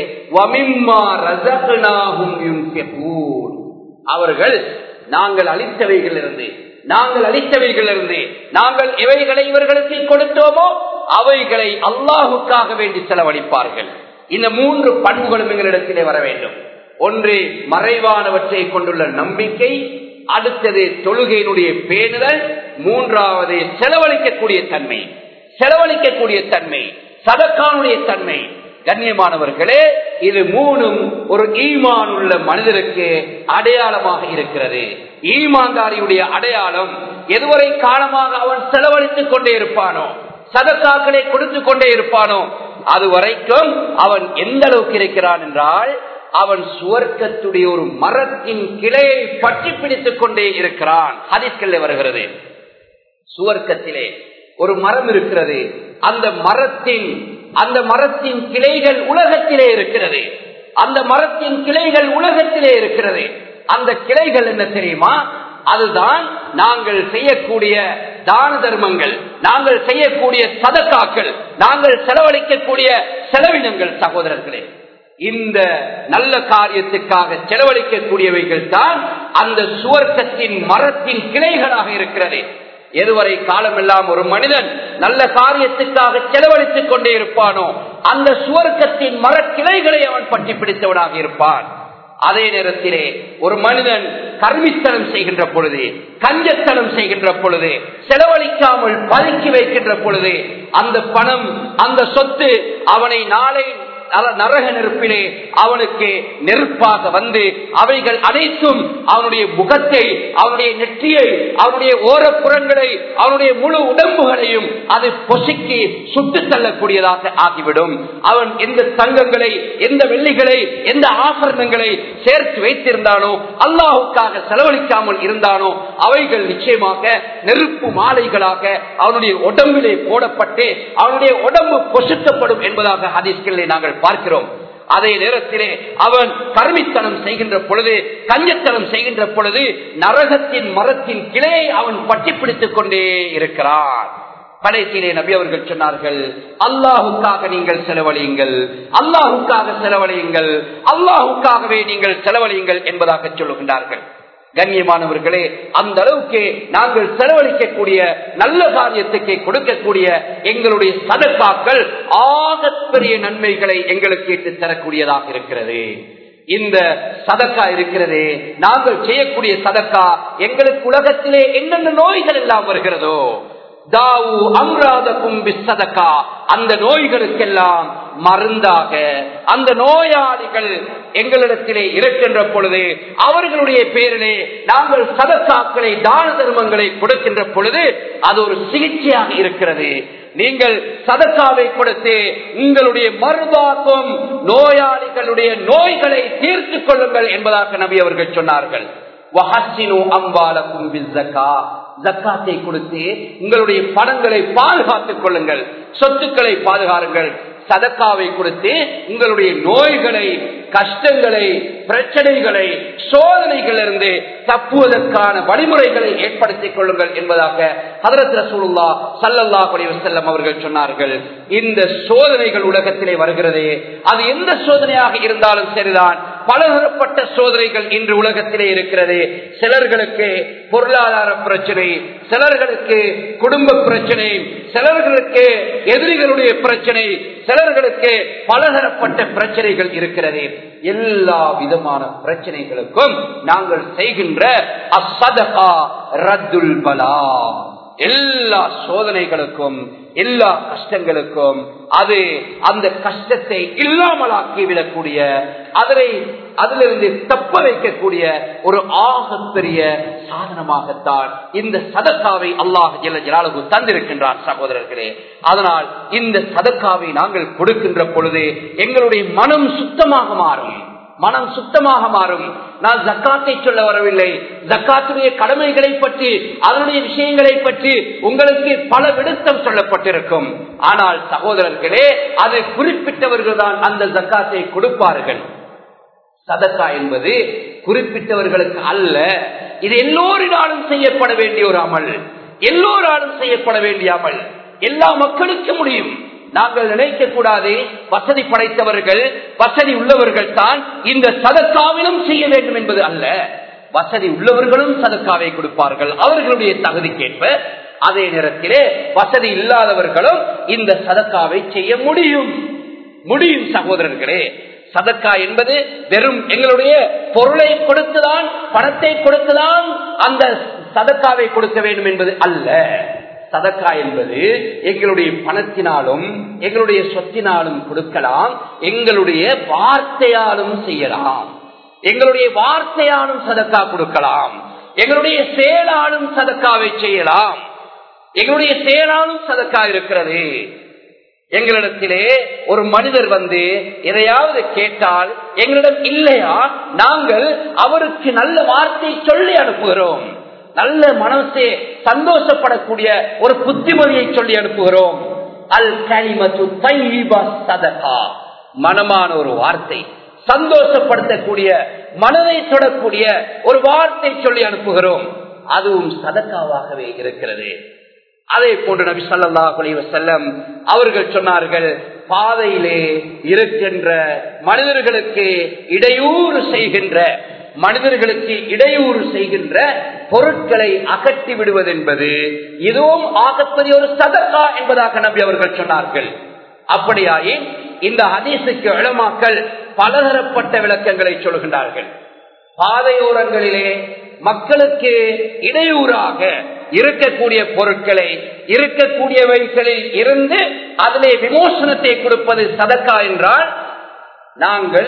அவர்கள் நாங்கள் அளித்தவைகள் இருந்து நாங்கள் அளித்தவைகள் இருந்து நாங்கள் இவைகளை இவர்களுக்கு கொடுத்தோமோ அவைகளை அல்லாஹுக்காக வேண்டி செலவழிப்பார்கள் இந்த மூன்று பண்புகளும் எங்களிடத்திலே வர வேண்டும் ஒன்று மறைவானவற்றை கொண்டுள்ள நம்பிக்கை அடுத்தது தொழுகையினுடைய பேணுதல் மூன்றாவது செலவழிக்கக்கூடிய தன்மை செலவழிக்கக்கூடிய தன்மை சதக்கானுடைய தன்மை கண்ணியமானவர்களே இது மூணும் ஒரு ஈமான் உள்ள மனிதருக்கு அடையாளமாக இருக்கிறது ஈமான்தாரியுடைய அடையாளம் எதுவரை காலமாக அவன் செலவழித்துக் கொண்டே இருப்பானோ சதக்காக்களை கொடுத்து கொண்டே இருப்பானோ அது வரைக்கும் அவன் எந்த அளவுக்கு இருக்கிறான் என்றால் அவன் சுவர்க்கத்துடைய ஒரு மரத்தின் கிளையை பற்றி பிடித்துக் கொண்டே இருக்கிறான் ஹதிஸ்கல்ல வருகிறது சுவர்க்கத்திலே ஒரு மரம் இருக்கிறது அந்த மரத்தின் அந்த மரத்தின் கிளைகள் உலகத்திலே இருக்கிறது அந்த மரத்தின் கிளைகள் உலகத்திலே இருக்கிறது அந்த கிளைகள் என்ன தெரியுமா அதுதான் நாங்கள் செய்யக்கூடிய தான தர்மங்கள் நாங்கள் செய்யக்கூடிய சதக்காக்கள் நாங்கள் செலவழிக்கக்கூடிய செலவினங்கள் சகோதரர்களே இந்த நல்ல காரியத்துக்காக செலவழிக்கக்கூடியவைகள் தான் அந்த சுவர்க்கத்தின் மரத்தின் கிளைகளாக இருக்கிறது எதுவரை காலமெல்லாம் ஒரு மனிதன் நல்ல காரியத்துக்காக செலவழித்துக் கொண்டே இருப்பானோ அந்த சுவர்க்கத்தின் மரக்கிளைகளை அவன் பற்றி பிடித்தவனாக இருப்பான் அதே நேரத்திலே ஒரு மனிதன் கர்மித்தனம் செய்கின்ற பொழுது கஞ்சத்தனம் செய்கின்ற பொழுது செலவழிக்காமல் பதுக்கி வைக்கின்ற பொழுது அந்த பணம் அந்த சொத்து அவனை நாளை நரக நெருப்பிலே அவனுக்கு நெருப்பாக வந்து அவைகள் அனைத்தும் அவனுடைய முகத்தை அவனுடைய நெற்றியை அவனுடைய ஓரப்புறங்களை அவனுடைய முழு உடம்புகளையும் அது பொசுக்கி சுட்டு தள்ளக்கூடியதாக ஆகிவிடும் அவன் எந்த தங்கங்களை எந்த வெள்ளிகளை எந்த ஆபரணங்களை சேர்த்து வைத்திருந்தானோ அல்லாஹுக்காக செலவழிக்காமல் இருந்தானோ அவைகள் நிச்சயமாக நெருப்பு மாலைகளாக அவனுடைய உடம்பிலே போடப்பட்டு அவனுடைய உடம்பு பொசுக்கப்படும் என்பதாக ஹதீஸ்களை நாங்கள் பார்க்கிறோம் அதே நேரத்திலே அவன் கருமித்தனம் செய்கின்ற பொழுது கஞ்சத்தனம் செய்கின்ற பொழுது நரகத்தின் மரத்தின் கிளையை அவன் பட்டி பிடித்துக் கொண்டே இருக்கிறான் கடைசியிலே நபி அவர்கள் சொன்னார்கள் அல்லாஹுக்காக நீங்கள் செலவழியுங்கள் அல்லாஹுக்காக செலவழியுங்கள் அல்லாஹுக்காகவே நீங்கள் செலவழியுங்கள் என்பதாக சொல்லுகின்றார்கள் கண்ணியமானவர்களே அந்த அளவுக்கு நாங்கள் செலவழிக்கக்கூடிய நல்ல காரியத்துக்கு கொடுக்கக்கூடிய எங்களுடைய சதக்காக்கள் ஆகப்பெரிய நன்மைகளை எங்களுக்கு ஏற்று தரக்கூடியதாக இருக்கிறது இந்த சதக்கா இருக்கிறது நாங்கள் செய்யக்கூடிய சதக்கா எங்களுக்கு உலகத்திலே என்னென்ன நோய்கள் எல்லாம் வருகிறதோ தாவு அம்ராதக்கும் சதக்கா அந்த நோய்களுக்கெல்லாம் மருந்தாக அந்த நோயாளிகள் எங்களிடத்திலே இருக்கின்ற பொழுது அவர்களுடைய பேரிலே நாங்கள் சதக்காக்களை தான தர்மங்களை கொடுக்கின்ற பொழுது அது ஒரு சிகிச்சையாக இருக்கிறது நீங்கள் சதக்காவை கொடுத்து உங்களுடைய மருந்தாக்கும் நோயாளிகளுடைய நோய்களை தீர்த்து கொள்ளுங்கள் என்பதாக நபி அவர்கள் சொன்னார்கள் ஜக்காத்தை கொடுத்து உங்களுடைய பணங்களை பாதுகாத்துக் கொள்ளுங்கள் சொத்துக்களை பாதுகாருங்கள் சதக்காவை கொடுத்து உங்களுடைய நோய்களை கஷ்டங்களை பிரச்சனைகளை சோதனைகளிலிருந்து தப்புவதற்கான வழிமுறைகளை ஏற்படுத்திக் கொள்ளுங்கள் என்பதாக ஹதரத் ரசூலுல்லா சல்லல்லா செல்லம் அவர்கள் சொன்னார்கள் இந்த சோதனைகள் உலகத்திலே வருகிறதே அது எந்த சோதனையாக இருந்தாலும் சரிதான் பலதரப்பட்ட சோதனைகள் இன்று உலகத்திலே இருக்கிறது சிலர்களுக்கு பொருளாதார பிரச்சனை சிலர்களுக்கு குடும்ப பிரச்சனை சிலர்களுக்கு எதிரிகளுடைய பிரச்சனை சிலர்களுக்கு பலதரப்பட்ட பிரச்சனைகள் இருக்கிறது எல்லா விதமான பிரச்சனைகளுக்கும் நாங்கள் செய்கின்ற அசதகா ரத்துல் பலா எல்லா சோதனைகளுக்கும் எல்லா கஷ்டங்களுக்கும் அது அந்த கஷ்டத்தை இல்லாமலாக்கி விடக்கூடிய அதனை அதிலிருந்து தப்ப வைக்கக்கூடிய ஒரு ஆகப்பெரிய சாதனமாகத்தான் இந்த சதக்காவை அல்லாஹ் ஜெல்ல ஜலாலகு தந்திருக்கின்றார் சகோதரர்களே அதனால் இந்த சதக்காவை நாங்கள் கொடுக்கின்ற பொழுது எங்களுடைய மனம் சுத்தமாக மாறும் மனம் சுத்தமாக மாறும் நான் ஜக்காத்தை சொல்ல வரவில்லை ஜக்காத்துடைய கடமைகளை பற்றி அதனுடைய விஷயங்களை பற்றி உங்களுக்கு பல விடுத்தம் சொல்லப்பட்டிருக்கும் ஆனால் சகோதரர்களே அது குறிப்பிட்டவர்கள் தான் அந்த ஜக்காத்தை கொடுப்பார்கள் சதக்கா என்பது குறிப்பிட்டவர்களுக்கு அல்ல இது எல்லோரினாலும் செய்யப்பட வேண்டிய ஒரு அமல் எல்லோராலும் செய்யப்பட வேண்டிய அமல் எல்லா மக்களுக்கும் முடியும் நாங்கள் நினைக்க கூடாது வசதி படைத்தவர்கள் வசதி உள்ளவர்கள் தான் இந்த சதக்காவிலும் செய்ய வேண்டும் என்பது அல்ல வசதி உள்ளவர்களும் சதக்காவை கொடுப்பார்கள் அவர்களுடைய தகுதிக்கேற்ப அதே நேரத்திலே வசதி இல்லாதவர்களும் இந்த சதக்காவை செய்ய முடியும் முடியும் சகோதரர்களே சதக்கா என்பது வெறும் எங்களுடைய பொருளை கொடுத்துதான் பணத்தை கொடுத்துதான் அந்த சதக்காவை கொடுக்க வேண்டும் என்பது அல்ல சதக்கா என்பது எங்களுடைய பணத்தினாலும் எங்களுடைய சொத்தினாலும் கொடுக்கலாம் எங்களுடைய வார்த்தையாலும் செய்யலாம் எங்களுடைய வார்த்தையாலும் சதக்கா கொடுக்கலாம் எங்களுடைய செயலாலும் சதக்காவை செய்யலாம் எங்களுடைய செயலாலும் சதக்கா இருக்கிறது எங்களிடத்திலே ஒரு மனிதர் வந்து எதையாவது கேட்டால் எங்களிடம் இல்லையா நாங்கள் அவருக்கு நல்ல வார்த்தை சொல்லி அனுப்புகிறோம் நல்ல மனசே சந்தோஷப்படக்கூடிய ஒரு புத்திமதியை சொல்லி அனுப்புகிறோம் அல் கலிமத்து சதகா மனமான ஒரு வார்த்தை சந்தோஷப்படுத்தக்கூடிய மனதை தொடக்கூடிய ஒரு வார்த்தை சொல்லி அனுப்புகிறோம் அதுவும் சதக்காவாகவே இருக்கிறது அதே போன்று நபி சொல்லா செல்லம் அவர்கள் சொன்னார்கள் பாதையிலே இருக்கின்ற மனிதர்களுக்கு இடையூறு செய்கின்ற மனிதர்களுக்கு இடையூறு செய்கின்ற பொருட்களை அகற்றி விடுவது என்பது இதுவும் ஆகப்பெரிய ஒரு சதக்கா என்பதாக நம்பி அவர்கள் சொன்னார்கள் அப்படியாயின் இந்த ஹதீசுக்கு இளமாக்கள் பலதரப்பட்ட விளக்கங்களை சொல்கின்றார்கள் பாதையோரங்களிலே மக்களுக்கு இடையூறாக இருக்கக்கூடிய பொருட்களை இருக்கக்கூடியவைகளில் இருந்து அதிலே விமோசனத்தை கொடுப்பது சதக்கா என்றால் நாங்கள்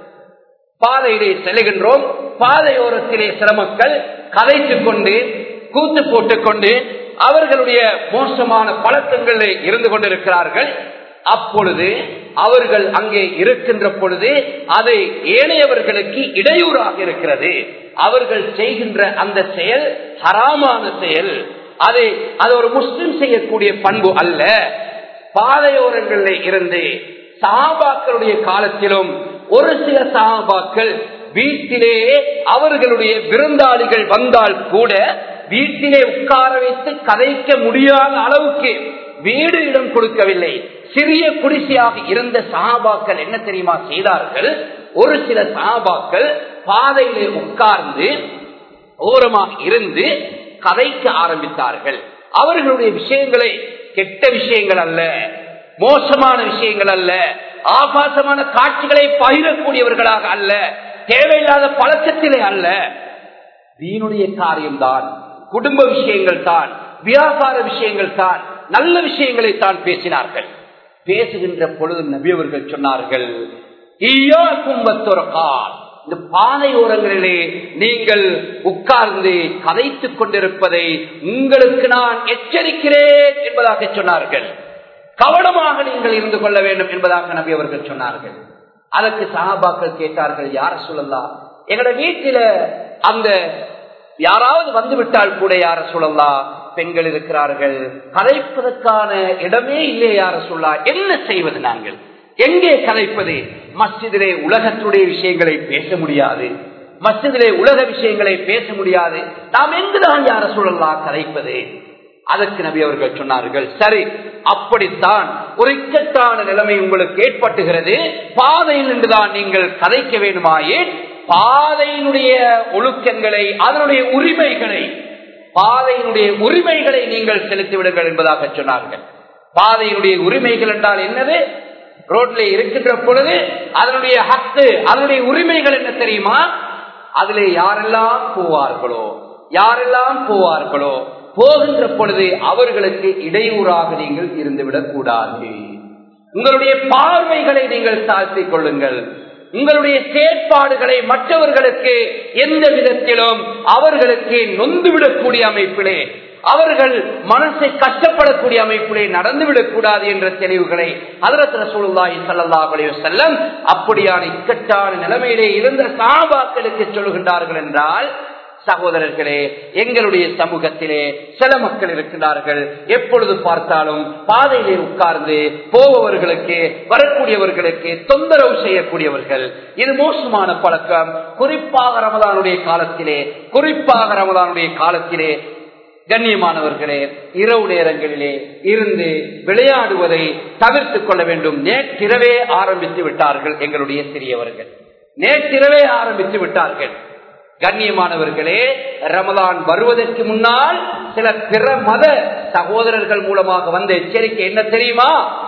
பாதையிலே செல்கின்றோம் பாதையோரத்திலே சிரமக்கள் கதைத்துக் கொண்டு கூத்து போட்டுக் கொண்டு அவர்களுடைய மோசமான பழக்கங்களில் இருந்து கொண்டிருக்கிறார்கள் அப்பொழுது அவர்கள் அங்கே இருக்கின்ற பொழுது அதை ஏனையவர்களுக்கு இடையூறாக இருக்கிறது அவர்கள் செய்கின்ற அந்த செயல் ஹராமான செயல் அதை அது ஒரு முஸ்லிம் செய்யக்கூடிய பண்பு அல்ல பாதையோரங்களில் இருந்து சாபாக்களுடைய காலத்திலும் ஒரு சில சாபாக்கள் வீட்டிலே அவர்களுடைய விருந்தாளிகள் வந்தால் கூட வீட்டிலே உட்கார வைத்து கதைக்க முடியாத அளவுக்கு வீடு இடம் கொடுக்கவில்லை சிறிய குடிசையாக இருந்த சாபாக்கள் என்ன தெரியுமா செய்தார்கள் ஒரு சில சாபாக்கள் பாதையிலே உட்கார்ந்து ஓரமாக இருந்து கதைக்க ஆரம்பித்தார்கள் அவர்களுடைய விஷயங்களை கெட்ட விஷயங்கள் அல்ல மோசமான விஷயங்கள் அல்ல ஆபாசமான காட்சிகளை பகிரக்கூடியவர்களாக அல்ல தேவையில்லாத பழக்கத்திலே அல்ல தீனுடைய காரியம்தான் குடும்ப விஷயங்கள் தான் வியாபார விஷயங்கள் தான் நல்ல விஷயங்களை தான் பேசினார்கள் பேசுகின்ற பொழுது நபி அவர்கள் சொன்னார்கள் இந்த பாதையோரங்களிலே நீங்கள் உட்கார்ந்து கதைத்துக் கொண்டிருப்பதை உங்களுக்கு நான் எச்சரிக்கிறேன் என்பதாக சொன்னார்கள் கவனமாக நீங்கள் இருந்து கொள்ள வேண்டும் என்பதாக நபி அவர்கள் சொன்னார்கள் அதற்கு சகாபாக்கள் கேட்டார்கள் யார சொல்லலாம் எங்கட வீட்டில அந்த யாராவது வந்து விட்டால் கூட யார சொல்லலாம் பெண்கள் இருக்கிறார்கள் கதைப்பதற்கான இடமே இல்லையே யார சொல்லா என்ன செய்வது நாங்கள் எங்கே கதைப்பது மஸ்ஜிதிலே உலகத்துடைய விஷயங்களை பேச முடியாது மஸ்ஜிதிலே உலக விஷயங்களை பேச முடியாது நாம் எங்குதான் யார சொல்லலாம் கதைப்பது அதற்கு நபி அவர்கள் சொன்னார்கள் சரி அப்படித்தான் ஒரு இக்கட்டான நிலைமை உங்களுக்கு ஏற்பட்டுகிறது பாதையில் நின்றுதான் நீங்கள் கதைக்க வேண்டுமாயே பாதையினுடைய ஒழுக்கங்களை அதனுடைய உரிமைகளை பாதையினுடைய உரிமைகளை நீங்கள் செலுத்தி விடுங்கள் என்பதாக சொன்னார்கள் பாதையினுடைய உரிமைகள் என்றால் என்னது ரோட்ல இருக்கின்ற பொழுது அதனுடைய ஹத்து அதனுடைய உரிமைகள் என்ன தெரியுமா அதிலே யாரெல்லாம் போவார்களோ யாரெல்லாம் போவார்களோ போகின்ற பொழுது அவர்களுக்கு இடையூறாக நீங்கள் இருந்துவிடக் கூடாது உங்களுடைய பார்வைகளை நீங்கள் தாழ்த்திக் கொள்ளுங்கள் உங்களுடைய செயற்பாடுகளை மற்றவர்களுக்கு எந்த விதத்திலும் அவர்களுக்கு நொந்துவிடக்கூடிய அமைப்பிலே அவர்கள் மனசை கஷ்டப்படக்கூடிய அமைப்பிலே நடந்துவிடக் கூடாது என்ற தெளிவுகளை அதரத் ரசூலுல்லாஹி ஸல்லல்லாஹு அலைஹி வஸல்லம் அப்படியான இக்கட்டான நிலைமையிலே இருந்த சாபாக்களுக்கு சொல்கின்றார்கள் என்றால் சகோதரர்களே எங்களுடைய சமூகத்திலே சில மக்கள் இருக்கிறார்கள் எப்பொழுது பார்த்தாலும் பாதையிலே உட்கார்ந்து போபவர்களுக்கு வரக்கூடியவர்களுக்கு தொந்தரவு செய்யக்கூடியவர்கள் இது மோசமான பழக்கம் குறிப்பாக ரமதானுடைய காலத்திலே குறிப்பாக ரமதானுடைய காலத்திலே கண்ணியமானவர்களே இரவு நேரங்களிலே இருந்து விளையாடுவதை தவிர்த்துக் கொள்ள வேண்டும் நேற்றிரவே ஆரம்பித்து விட்டார்கள் எங்களுடைய சிறியவர்கள் நேற்றிரவே ஆரம்பித்து விட்டார்கள் கண்ணியமானவர்களே ரமதான் வருவதற்கு முன்னால் சில பிற மத சகோதரர்கள் மூலமாக வந்த எச்சரிக்கை என்ன தெரியுமா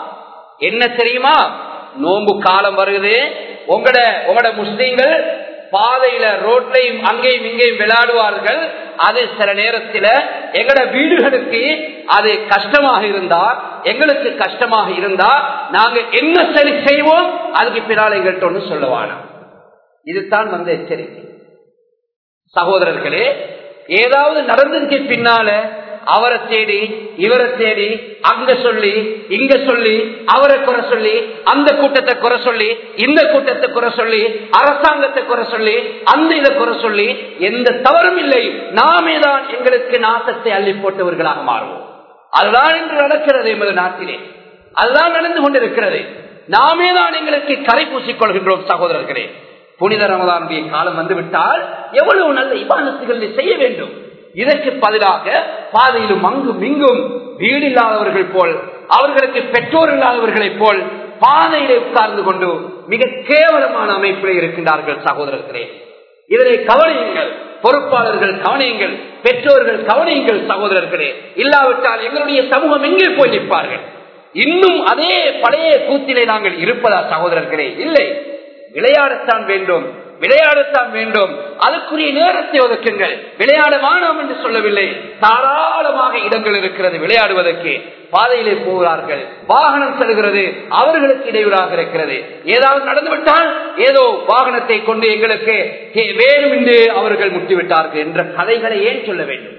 என்ன தெரியுமா நோன்பு காலம் வருது உங்களோட உங்களோட முஸ்லீம்கள் பாதையில ரோட்லையும் அங்கேயும் இங்கேயும் விளையாடுவார்கள் அது சில நேரத்தில் எங்கட வீடுகளுக்கு அது கஷ்டமாக இருந்தா எங்களுக்கு கஷ்டமாக இருந்தா நாங்க என்ன சரி செய்வோம் அதுக்கு பின்னால் எங்கள்கிட்ட ஒன்று சொல்லுவானா இதுதான் வந்த எச்சரிக்கை சகோதரர்களே ஏதாவது நடந்ததுக்கு பின்னால அவரை தேடி இவரை தேடி அங்க சொல்லி இங்க சொல்லி அவரை குறை சொல்லி அந்த கூட்டத்தை குறை சொல்லி இந்த கூட்டத்தை குறை சொல்லி அரசாங்கத்தை குறை சொல்லி அந்த இதை குறை சொல்லி எந்த தவறும் இல்லை நாமே தான் எங்களுக்கு நாசத்தை அள்ளி போட்டவர்களாக மாறுவோம் அதுதான் இன்று நடக்கிறது எமது நாட்டிலே அதுதான் நடந்து கொண்டிருக்கிறது நாமே தான் எங்களுக்கு கரை பூசிக் கொள்கின்றோம் சகோதரர்களே புனித ரமதானுடைய காலம் வந்துவிட்டால் எவ்வளவு நல்ல இபானத்துகளை செய்ய வேண்டும் இதற்கு பதிலாக பாதையிலும் அங்கும் இங்கும் வீடு இல்லாதவர்கள் போல் அவர்களுக்கு பெற்றோர் இல்லாதவர்களைப் போல் பாதையிலே உட்கார்ந்து கொண்டு மிக கேவலமான அமைப்பில் இருக்கின்றார்கள் சகோதரர்களே இதனை கவனியுங்கள் பொறுப்பாளர்கள் கவனியுங்கள் பெற்றோர்கள் கவனியுங்கள் சகோதரர்களே இல்லாவிட்டால் எங்களுடைய சமூகம் எங்கே போய் நிற்பார்கள் இன்னும் அதே பழைய கூத்திலே நாங்கள் இருப்பதா சகோதரர்களே இல்லை விளையாடத்தான் வேண்டும் விளையாடத்தான் வேண்டும் அதுக்குரிய நேரத்தை ஒதுக்குங்கள் விளையாட வேணாம் என்று சொல்லவில்லை தாராளமாக இடங்கள் இருக்கிறது விளையாடுவதற்கு பாதையிலே போகிறார்கள் வாகனம் செல்கிறது அவர்களுக்கு இடையூறாக இருக்கிறது ஏதாவது நடந்துவிட்டால் ஏதோ வாகனத்தை கொண்டு எங்களுக்கு வேணும் என்று அவர்கள் முட்டிவிட்டார்கள் என்ற கதைகளை ஏன் சொல்ல வேண்டும்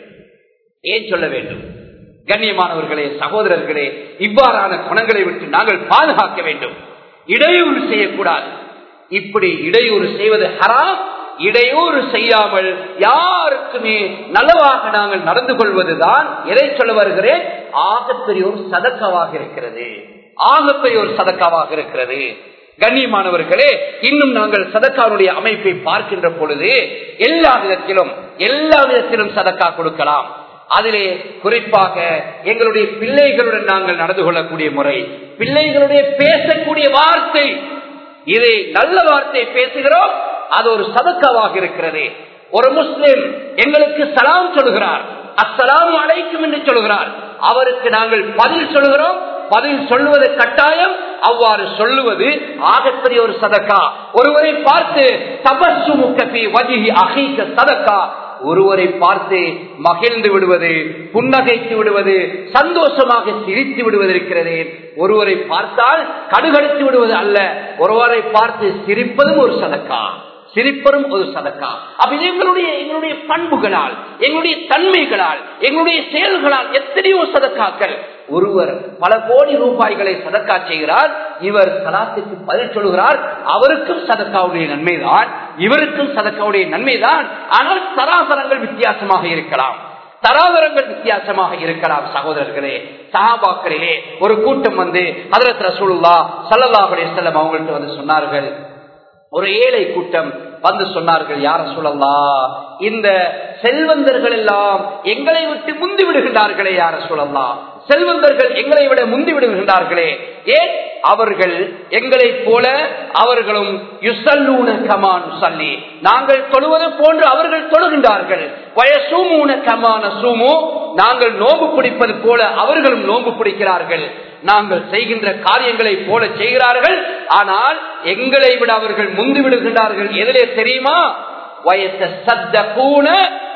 ஏன் சொல்ல வேண்டும் கண்ணியமானவர்களே சகோதரர்களே இவ்வாறான குணங்களை விட்டு நாங்கள் பாதுகாக்க வேண்டும் இடையூறு செய்யக்கூடாது இப்படி இடையூறு செய்வது ஹராம் இடையூறு செய்யாமல் யாருக்குமே நலவாக நாங்கள் நடந்து கொள்வதுதான் எதை சொல்ல வருகிறேன் ஆகப்பெரிய ஒரு சதக்காவாக இருக்கிறது ஆகப்பெரிய ஒரு சதக்காவாக இருக்கிறது கண்ணியமானவர்களே இன்னும் நாங்கள் சதக்காவுடைய அமைப்பை பார்க்கின்ற பொழுது எல்லா விதத்திலும் எல்லா விதத்திலும் சதக்கா கொடுக்கலாம் அதிலே குறிப்பாக எங்களுடைய பிள்ளைகளுடன் நாங்கள் நடந்து கொள்ளக்கூடிய முறை பிள்ளைகளுடைய பேசக்கூடிய வார்த்தை இதை நல்ல வார்த்தை பேசுகிறோம் அது ஒரு சதக்காவாக இருக்கிறது ஒரு முஸ்லிம் எங்களுக்கு சலாம் சொல்கிறார் அஸ்ஸலாம் அழைக்கும் என்று சொல்கிறார் அவருக்கு நாங்கள் பதில் சொல்கிறோம் பதில் சொல்லுவது கட்டாயம் அவ்வாறு சொல்லுவது ஆகப்பெரிய ஒரு சதக்கா ஒருவரை பார்த்து தபசுமுக்கி வஜிஹி அகிக்க சதக்கா ஒருவரை பார்த்து மகிழ்ந்து விடுவது புன்னகைத்து விடுவது சந்தோஷமாக சிரித்து விடுவது இருக்கிறது ஒருவரை பார்த்தால் கடுகடுத்து விடுவது அல்ல ஒருவரை பார்த்து சிரிப்பதும் ஒரு சதக்கா சிரிப்பதும் ஒரு சதக்கா அப்ப இது எங்களுடைய எங்களுடைய பண்புகளால் எங்களுடைய தன்மைகளால் எங்களுடைய செயல்களால் எத்தனையோ சதக்காக்கள் ஒருவர் பல கோடி ரூபாய்களை சதக்கா செய்கிறார் இவர் சலாத்துக்கு பதில் சொல்கிறார் அவருக்கும் சதக்காவுடைய நன்மைதான் இவருக்கும் சதக்காவுடைய நன்மைதான் ஆனால் சராசரங்கள் வித்தியாசமாக இருக்கலாம் தராதரங்கள் வித்தியாசமாக இருக்கலாம் சகோதரர்களே சஹாபாக்களிலே ஒரு கூட்டம் வந்து ஹதரத் ரசூலுல்லா சல்லல்லாஹுடைய செல்லம் அவங்கள்ட்ட வந்து சொன்னார்கள் ஒரு ஏழை கூட்டம் வந்து சொன்னார்கள் யார சொல்லலா இந்த செல்வந்தர்கள் எல்லாம் எங்களை விட்டு முந்தி விடுகின்றார்களே யார சொல்லலாம் செல்வந்தர்கள் எங்களை விட முந்தி விடுகின்றார்களே ஏன் அவர்கள் எங்களை போல அவர்களும் யுசல்லூன கமான் சல்லி நாங்கள் தொழுவது போன்று அவர்கள் தொழுகின்றார்கள் வயசூமூன கமான சூமு நாங்கள் நோம்பு பிடிப்பது போல அவர்களும் நோம்பு பிடிக்கிறார்கள் நாங்கள் செய்கின்ற காரியங்களை போல செய்கிறார்கள் ஆனால் எங்களை விட அவர்கள் முந்தி விடுகின்றார்கள் எதிலே தெரியுமா வயத்த சத்த கூன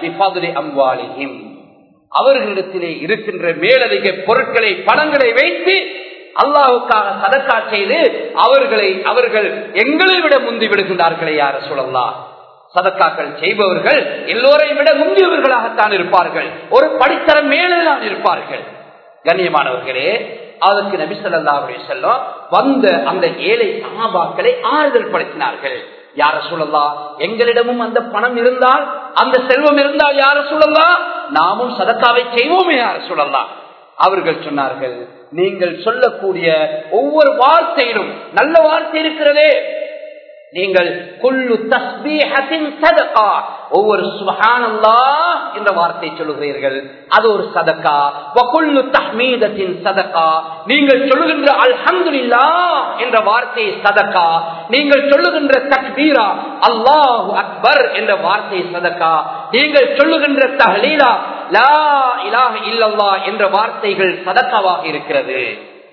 அம்பாலியும் அவர்களிடத்திலே இருக்கின்ற மேலதிக பொருட்களை பணங்களை வைத்து அல்லாவுக்காக சதக்கா செய்து அவர்களை அவர்கள் எங்களை விட முந்தி விடுகின்றார்களே யார சொல்லலாம் சதக்காக்கள் செய்பவர்கள் எல்லோரையும் விட முந்தியவர்களாகத்தான் இருப்பார்கள் ஒரு படித்தரம் மேலெல்லாம் இருப்பார்கள் கண்ணியமானவர்களே அதற்கு நபிசல்லாவுடைய செல்லம் வந்த அந்த ஏழை சகாபாக்களை ஆறுதல் படுத்தினார்கள் யார சொல்லலாம் எங்களிடமும் அந்த பணம் இருந்தால் அந்த செல்வம் இருந்தால் யார சொல்லலாம் நாமும் சதக்காவை செய்வோமே யார சொல்லலாம் அவர்கள் சொன்னார்கள் நீங்கள் சொல்லக்கூடிய ஒவ்வொரு வார்த்தையிலும் நல்ல வார்த்தை இருக்கிறதே நீங்கள் குல்லு தஸ்பீஹத்தின் சதகா ஒவ்வொரு சுபஹானல்லா என்ற வார்த்தை சொல்லுகிறீர்கள் அது ஒரு சதக்கா வகுல்லு தஹ்மீதத்தின் சதக்கா நீங்கள் சொல்லுகின்ற அல்ஹம்துலில்லா என்ற வார்த்தை சதக்கா நீங்கள் சொல்லுகின்ற தக்பீரா அல்லாஹு அக்பர் என்ற வார்த்தை சதக்கா நீங்கள் சொல்லுகின்ற தஹலீலா லா இலாஹ இல்லல்லா என்ற வார்த்தைகள் சதக்காவாக இருக்கிறது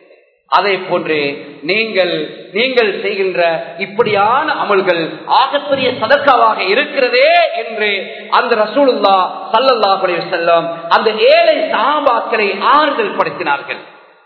அதே போன்று நீங்கள் நீங்கள் செய்கின்ற இப்படியான அமல்கள் ஆகப்பெரிய சதக்காவாக இருக்கிறதே என்று அந்த ரசூலுல்லா சல்லல்லாஹுடைய செல்லம் அந்த ஏழை சாபாக்களை ஆறுதல் படுத்தினார்கள்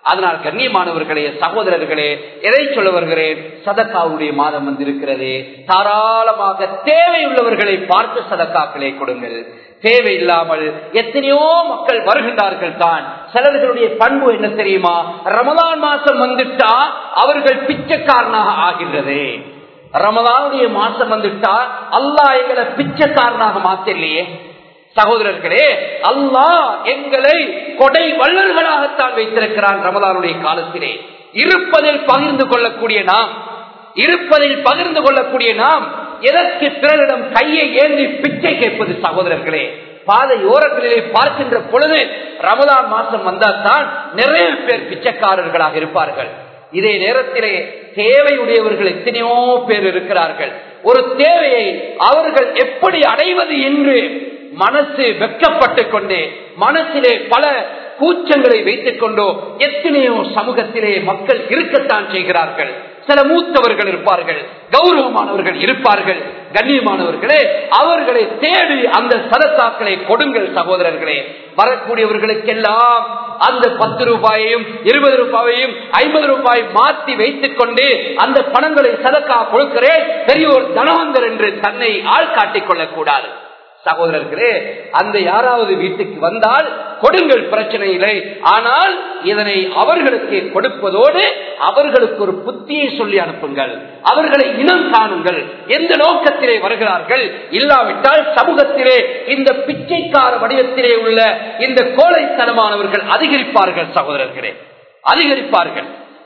அதனால் கண்ணியமானவர்களே சகோதரர்களே எதை சொல்ல வருகிறேன் சதக்காவுடைய மாதம் வந்திருக்கிறது தாராளமாக தேவையுள்ளவர்களை பார்த்து சதக்காக்களை கொடுங்கள் தேவையில்லாமல் எத்தனையோ மக்கள் வருகின்றார்கள் தான் சிலர்களுடைய பண்பு என்ன தெரியுமா ரமதான் மாசம் வந்துட்டா அவர்கள் பிச்சைக்காரனாக ஆகின்றது ரமதானுடைய மாசம் வந்துட்டா அல்லாஹ் எங்களை பிச்சைக்காரனாக மாத்திரலையே சகோதரர்களே அல்லாஹ் எங்களை கொடை வள்ளல்களாகத்தான் வைத்திருக்கிறான் ரமதானுடைய காலத்திலே இருப்பதில் பகிர்ந்து கொள்ளக்கூடிய நாம் இருப்பதில் பகிர்ந்து கொள்ளக்கூடிய நாம் எதற்கு பிறரிடம் கையை ஏந்தி பிச்சை கேட்பது சகோதரர்களே பாதை ஓரங்களிலே பார்க்கின்ற பொழுது ரமதான் மாசம் வந்தால்தான் நிறைய பேர் பிச்சைக்காரர்களாக இருப்பார்கள் இதே நேரத்திலே தேவையுடையவர்கள் எத்தனையோ பேர் இருக்கிறார்கள் ஒரு தேவையை அவர்கள் எப்படி அடைவது என்று மனசு வெக்கப்பட்டு கொண்டே மனசிலே பல கூச்சங்களை வைத்துக் கொண்டோ எத்தனையோ சமூகத்திலே மக்கள் இருக்கத்தான் செய்கிறார்கள் சில மூத்தவர்கள் இருப்பார்கள் கௌரவமானவர்கள் இருப்பார்கள் கண்ணியமானவர்களே அவர்களை தேடி அந்த சதத்தாக்களை கொடுங்கள் சகோதரர்களே வரக்கூடியவர்களுக்கெல்லாம் அந்த பத்து ரூபாயையும் இருபது ரூபாயையும் ஐம்பது ரூபாய் மாற்றி வைத்துக் கொண்டு அந்த பணங்களை சதக்கா கொடுக்கிறேன் பெரியோர் தனவந்தர் என்று தன்னை ஆள் காட்டிக் கொள்ளக்கூடாது சகோதரர்களே அந்த யாராவது வீட்டுக்கு வந்தால் கொடுங்கள் பிரச்சனை இல்லை ஆனால் இதனை அவர்களுக்கு கொடுப்பதோடு அவர்களுக்கு ஒரு புத்தியை சொல்லி அனுப்புங்கள் அவர்களை இனம் காணுங்கள் எந்த நோக்கத்திலே வருகிறார்கள் இல்லாவிட்டால் சமூகத்திலே இந்த பிச்சைக்கார வடிவத்திலே உள்ள இந்த கோழைத்தனமானவர்கள் அதிகரிப்பார்கள் சகோதரர்களே அதிகரிப்பார்கள்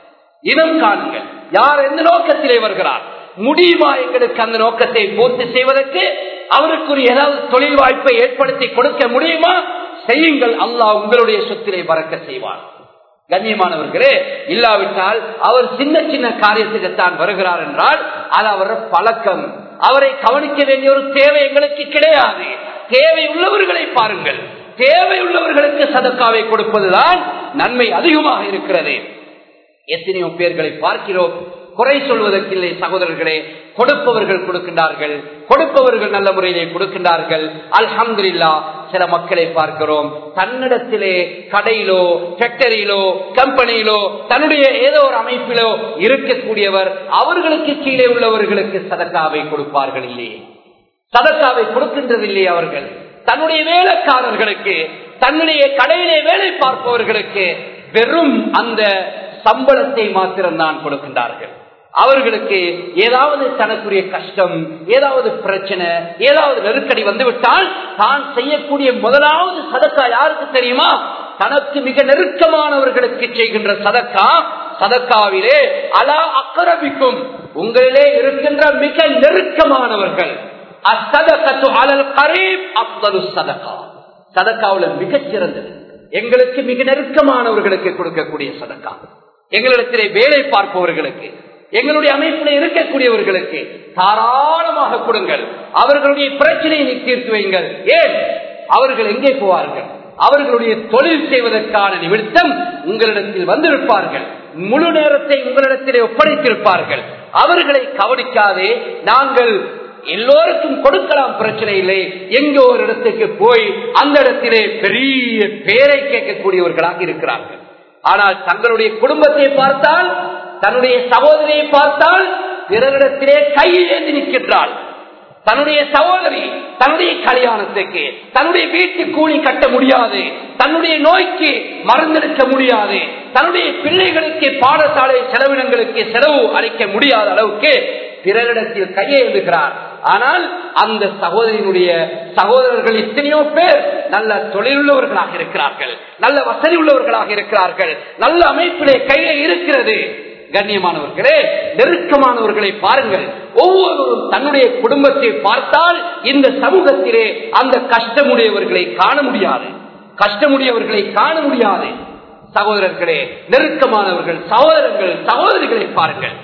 இனம் காணுங்கள் யார் எந்த நோக்கத்திலே வருகிறார் முடியுமா எங்களுக்கு அந்த நோக்கத்தை பூர்த்தி செய்வதற்கு அவருக்கு ஒரு ஏதாவது தொழில் வாய்ப்பை ஏற்படுத்தி கொடுக்க முடியுமா செய்யுங்கள் அல்லாஹ் உங்களுடைய சொத்திலே பறக்க செய்வார் கண்ணியமானவர்களே இல்லாவிட்டால் அவர் சின்ன சின்ன காரியத்துக்குத்தான் வருகிறார் என்றால் அது அவர் பழக்கம் அவரை கவனிக்க வேண்டிய ஒரு தேவை எங்களுக்கு கிடையாது தேவை உள்ளவர்களை பாருங்கள் தேவை உள்ளவர்களுக்கு சதக்காவை கொடுப்பதுதான் நன்மை அதிகமாக இருக்கிறது எத்தனையோ பேர்களை பார்க்கிறோம் குறை சொல்வதற்கில்லை சகோதரர்களே கொடுப்பவர்கள் கொடுக்கின்றார்கள் கொடுப்பவர்கள் நல்ல முறையிலே கொடுக்கின்றார்கள் அல்ஹம்துல்லா சில மக்களை பார்க்கிறோம் தன்னிடத்திலே கடையிலோ ஃபேக்டரியிலோ கம்பெனியிலோ தன்னுடைய ஏதோ ஒரு அமைப்பிலோ இருக்கக்கூடியவர் அவர்களுக்கு கீழே உள்ளவர்களுக்கு சதக்காவை கொடுப்பார்கள் இல்லையே சதக்காவை கொடுக்கின்றதில்லையே அவர்கள் தன்னுடைய வேலைக்காரர்களுக்கு தன்னுடைய கடையிலே வேலை பார்ப்பவர்களுக்கு வெறும் அந்த சம்பளத்தை மாத்திரம்தான் கொடுக்கின்றார்கள் அவர்களுக்கு ஏதாவது தனக்குரிய கஷ்டம் ஏதாவது பிரச்சனை ஏதாவது நெருக்கடி வந்துவிட்டால் தான் செய்யக்கூடிய முதலாவது சதக்கா யாருக்கு தெரியுமா தனக்கு மிக நெருக்கமானவர்களுக்கு செய்கின்ற சதக்கா சதக்காவிலே அலா அக்கரபிக்கும் உங்களிலே இருக்கின்ற மிக நெருக்கமானவர்கள் அசதக்கத்து அலல் கரீப் அப்தலு சதக்கா சதக்காவுல மிகச் சிறந்தது எங்களுக்கு மிக நெருக்கமானவர்களுக்கு கொடுக்கக்கூடிய சதக்கா எங்களிடத்திலே வேலை பார்ப்பவர்களுக்கு எங்களுடைய அமைப்பில் இருக்கக்கூடியவர்களுக்கு தாராளமாக கொடுங்கள் அவர்களுடைய பிரச்சனையை தீர்த்து வைங்கள் ஏன் அவர்கள் எங்கே போவார்கள் அவர்களுடைய தொழில் செய்வதற்கான நிமித்தம் உங்களிடத்தில் வந்திருப்பார்கள் முழு நேரத்தை உங்களிடத்திலே ஒப்படைத்திருப்பார்கள் அவர்களை கவனிக்காதே நாங்கள் எல்லோருக்கும் கொடுக்கலாம் பிரச்சனை இல்லை எங்க ஒரு இடத்துக்கு போய் அந்த இடத்திலே பெரிய பேரை கேட்கக்கூடியவர்களாக இருக்கிறார்கள் ஆனால் தங்களுடைய குடும்பத்தை பார்த்தால் தன்னுடைய சகோதரியை பார்த்தால் பிறரிடத்திலே கையேந்தி நிற்கின்றாள் தன்னுடைய சகோதரி தன்னுடைய கல்யாணத்துக்கு தன்னுடைய வீட்டு கூலி கட்ட முடியாது தன்னுடைய நோய்க்கு மருந்தெடுக்க முடியாது தன்னுடைய பிள்ளைகளுக்கு பாடசாலை செலவினங்களுக்கு செலவு அளிக்க முடியாத அளவுக்கு பிறரிடத்தில் கையெழுதுகிறார் ஆனால் அந்த சகோதரியினுடைய சகோதரர்கள் எத்தனையோ பேர் நல்ல தொழிலுள்ளவர்களாக இருக்கிறார்கள் நல்ல வசதி உள்ளவர்களாக இருக்கிறார்கள் நல்ல அமைப்பிலே கையில இருக்கிறது கண்ணியமானவர்களே நெருக்கமானவர்களை பாருங்கள் ஒவ்வொருவரும் தன்னுடைய குடும்பத்தை பார்த்தால் இந்த சமூகத்திலே அந்த கஷ்டமுடையவர்களை காண முடியாது கஷ்டமுடையவர்களை காண முடியாது சகோதரர்களே நெருக்கமானவர்கள் சகோதரர்கள் சகோதரிகளை பாருங்கள்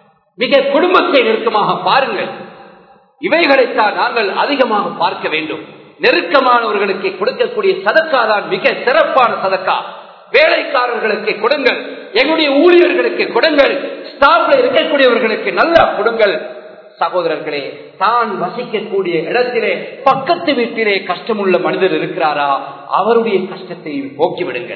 மிக குடும்பத்தை நெருக்கமாக பாருங்கள் இவைகளைத்தான் நாங்கள் அதிகமாக பார்க்க வேண்டும் நெருக்கமானவர்களுக்கு கொடுக்கக்கூடிய சதக்கா தான் மிக சிறப்பான சதக்கா வேலைக்காரர்களுக்கு கொடுங்கள் எங்களுடைய ஊழியர்களுக்கு கொடுங்கள் ஸ்டாப்ல இருக்கக்கூடியவர்களுக்கு நல்லா கொடுங்கள் சகோதரர்களே தான் வசிக்கக்கூடிய இடத்திலே பக்கத்து வீட்டிலே கஷ்டமுள்ள மனிதர் இருக்கிறாரா அவருடைய கஷ்டத்தை போக்கிவிடுங்கள்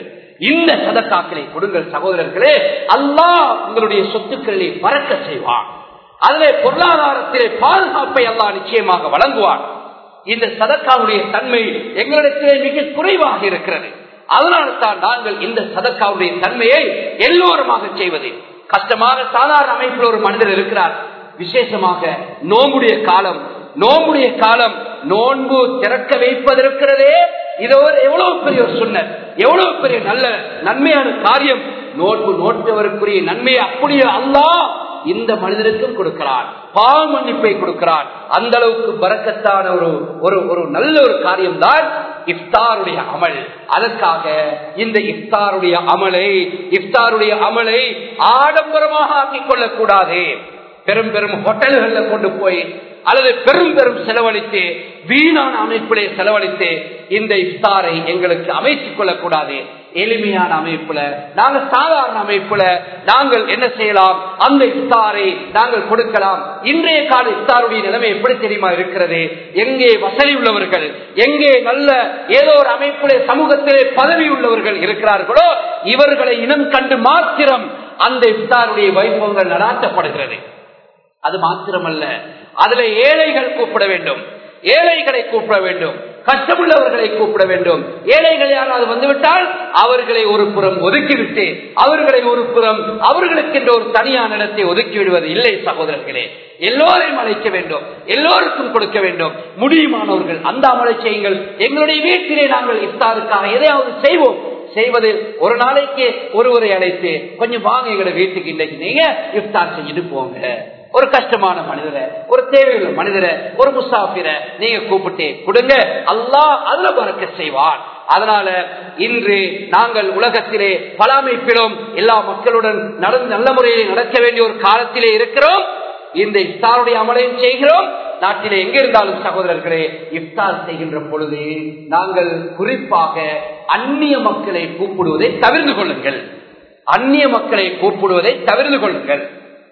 இந்த சதக்காக்களை கொடுங்கள் சகோதரர்களே அல்லாஹ் உங்களுடைய சொத்துக்களை பறக்க செய்வான் அதிலே பொருளாதாரத்திலே பாதுகாப்பை அல்லாஹ் நிச்சயமாக வழங்குவான் இந்த சதக்காவுடைய தன்மை எங்களிடத்திலே மிக குறைவாக இருக்கிறது அதனால தான் நாங்கள் இந்த சதக்காவுடைய தன்மையை எல்லோருமாக செய்வது கஷ்டமாக சாதாரண அமைப்பில் ஒரு மனிதர் இருக்கிறார் விசேஷமாக நோம்புடைய காலம் நோம்புடைய காலம் நோன்பு திறக்க வைப்பதற்கிறதே இது ஒரு எவ்வளவு பெரிய ஒரு சுண்ணர் எவ்வளவு பெரிய நல்ல நன்மையான காரியம் நோன்பு நோட்டவருக்குரிய நன்மையை அப்படியே அல்லாஹ் இந்த மனிதனுக்கும் கொடுக்கிறான் பாவ மன்னிப்பை கொடுக்கிறான் அந்த அளவுக்கு பறக்கத்தான ஒரு ஒரு ஒரு நல்ல ஒரு காரியம் தான் இஃப்தாருடைய அமல் அதற்காக இந்த இஃப்தாருடைய அமலை இஃப்தாருடைய அமலை ஆடம்பரமாக ஆக்கிக் கொள்ளக்கூடாது பெரும் பெரும் ஹோட்டல்கள்ல கொண்டு போய் அல்லது பெரும் பெரும் செலவழித்து வீணான அமைப்பிலே செலவழித்து இந்த இஃப்தாரை எங்களுக்கு அமைத்துக் கொள்ளக்கூடாது எளிமையான அமைப்புல நாங்க சாதாரண அமைப்புல நாங்கள் என்ன செய்யலாம் அந்த இஃப்தாரை நாங்கள் கொடுக்கலாம் இன்றைய கால இஃப்தாருடைய நிலைமை எப்படி தெரியுமா இருக்கிறது எங்கே வசதி உள்ளவர்கள் எங்கே நல்ல ஏதோ ஒரு அமைப்பிலே சமூகத்திலே பதவி உள்ளவர்கள் இருக்கிறார்களோ இவர்களை இனம் கண்டு மாத்திரம் அந்த இஃப்தாருடைய வைபவங்கள் நடாத்தப்படுகிறது அது மாத்திரமல்ல அதுல ஏழைகள் கூப்பிட வேண்டும் ஏழைகளை கூப்பிட வேண்டும் கஷ்டமுள்ளவர்களை கூப்பிட வேண்டும் ஏழைகள் யாராவது வந்துவிட்டால் அவர்களை ஒரு புறம் ஒதுக்கிவிட்டு அவர்களை ஒரு புறம் அவர்களுக்கென்ற ஒரு தனியான இடத்தை ஒதுக்கி விடுவது இல்லை சகோதரர்களே எல்லோரையும் அழைக்க வேண்டும் எல்லோருக்கும் கொடுக்க வேண்டும் முடியுமானவர்கள் அந்த அமலை செய்யுங்கள் எங்களுடைய வீட்டிலே நாங்கள் இஃப்தாருக்காக எதையாவது செய்வோம் செய்வது ஒரு நாளைக்கு ஒருவரை அழைத்து கொஞ்சம் வாங்க எங்களை வீட்டுக்கு இன்றைக்கு நீங்க இஃப்தார் செஞ்சுட்டு போங்க ஒரு கஷ்டமான மனிதரை ஒரு தேவையுள்ள மனிதரை ஒரு முசாஃபிரை நீங்க கூப்பிட்டு கொடுங்க அல்லாஹ் அதுல பறக்க செய்வான் அதனால இன்று நாங்கள் உலகத்திலே பல அமைப்பிலும் எல்லா மக்களுடன் நடந்து நல்ல முறையில் நடக்க வேண்டிய ஒரு காலத்திலே இருக்கிறோம் இந்த இஃப்தாருடைய அமலையும் செய்கிறோம் நாட்டிலே எங்க இருந்தாலும் சகோதரர்களே இஃப்தார் செய்கின்ற பொழுது நாங்கள் குறிப்பாக அந்நிய மக்களை கூப்பிடுவதை தவிர்த்து கொள்ளுங்கள் அந்நிய மக்களை கூப்பிடுவதை தவிர்த்து கொள்ளுங்கள்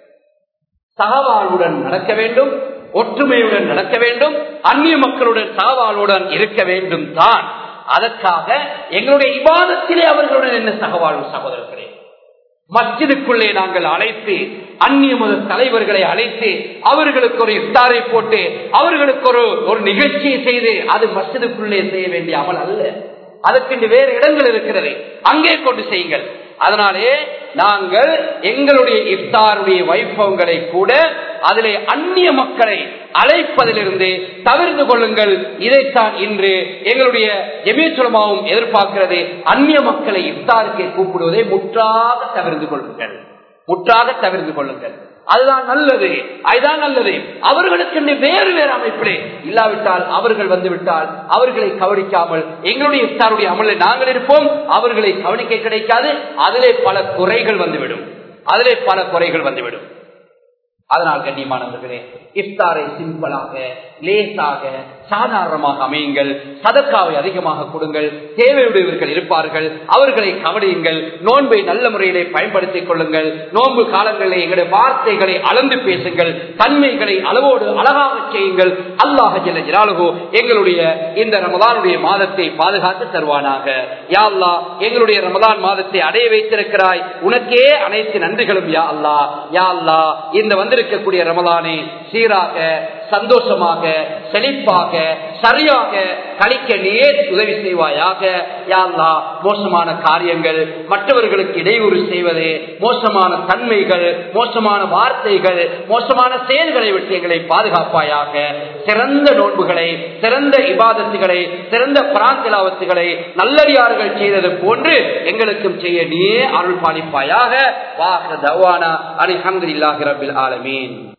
சகவாழ்வுடன் நடக்க வேண்டும் ஒற்றுமையுடன் நடக்க வேண்டும் அந்நிய மக்களுடன் சகவாழ்வுடன் இருக்க வேண்டும் தான் அதற்காக எங்களுடைய இபாதத்திலே அவர்களுடன் என்ன சகவாழ்வு சகோதரர்களே மஸ்ஜிதுக்குள்ளே நாங்கள் அழைத்து அந்நிய மத தலைவர்களை அழைத்து அவர்களுக்கு ஒரு இஃப்தாரை போட்டு அவர்களுக்கு ஒரு ஒரு நிகழ்ச்சியை செய்து அது மஸ்ஜிதுக்குள்ளே செய்ய வேண்டிய அமல் அல்ல அதற்கு வேறு இடங்கள் இருக்கிறது அங்கே கொண்டு செய்யுங்கள் அதனாலே நாங்கள் எங்களுடைய இஃப்தாருடைய வைபவங்களை கூட அதிலே அந்நிய மக்களை அழைப்பதிலிருந்து தவிர்த்து கொள்ளுங்கள் இதைத்தான் இன்று எங்களுடைய எமீச்சுலமாவும் எதிர்பார்க்கிறது அந்நிய மக்களை இஃப்தாருக்கு கூப்பிடுவதை முற்றாக தவிர்த்து கொள்ளுங்கள் முற்றாக தவிர்த்து கொள்ளுங்கள் அதுதான் நல்லது அதுதான் நல்லது அவர்களுக்கு வேறு வேறு அமைப்பிலே இல்லாவிட்டால் அவர்கள் வந்து விட்டால் அவர்களை கவனிக்காமல் எங்களுடைய இஃப்தாருடைய அமலை நாங்கள் இருப்போம் அவர்களை கவனிக்க கிடைக்காது அதிலே பல குறைகள் வந்துவிடும் அதிலே பல குறைகள் வந்துவிடும் அதனால் கண்ணியமானவர்களே இஃப்தாரை சிம்பிளாக லேசாக சாதாரணமாக அமையுங்கள் சதக்காவை அதிகமாக கொடுங்கள் தேவையுடையவர்கள் இருப்பார்கள் அவர்களை கவனியுங்கள் நோன்பை நல்ல முறையிலே பயன்படுத்திக் கொள்ளுங்கள் நோன்பு காலங்களில் எங்களுடைய வார்த்தைகளை அளந்து பேசுங்கள் தன்மைகளை அளவோடு அழகாக செய்யுங்கள் அல்லாஹ் ஜல்ல ஜலாலுகோ எங்களுடைய இந்த ரமதானுடைய மாதத்தை பாதுகாத்து தருவானாக யா அல்லா எங்களுடைய ரமதான் மாதத்தை அடைய வைத்திருக்கிறாய் உனக்கே அனைத்து நன்றிகளும் யா அல்லா யா அல்லா இந்த வந்திருக்கக்கூடிய ரமதானை சீராக சந்தோஷமாக செழிப்பாக சரியாக கழிக்க நீயே உதவி செய்வாயாக யாழ்லா மோசமான காரியங்கள் மற்றவர்களுக்கு இடையூறு செய்வது மோசமான தன்மைகள் மோசமான வார்த்தைகள் மோசமான செயல்களை விட்டு எங்களை பாதுகாப்பாயாக சிறந்த நோன்புகளை சிறந்த இபாதத்துகளை சிறந்த பிராந்திலாவத்துகளை நல்லடியார்கள் செய்தது போன்று எங்களுக்கும் செய்ய நீயே அருள் பாலிப்பாயாக வாக தவானா அலி அஹமது இல்லாஹி ரபில் ஆலமீன்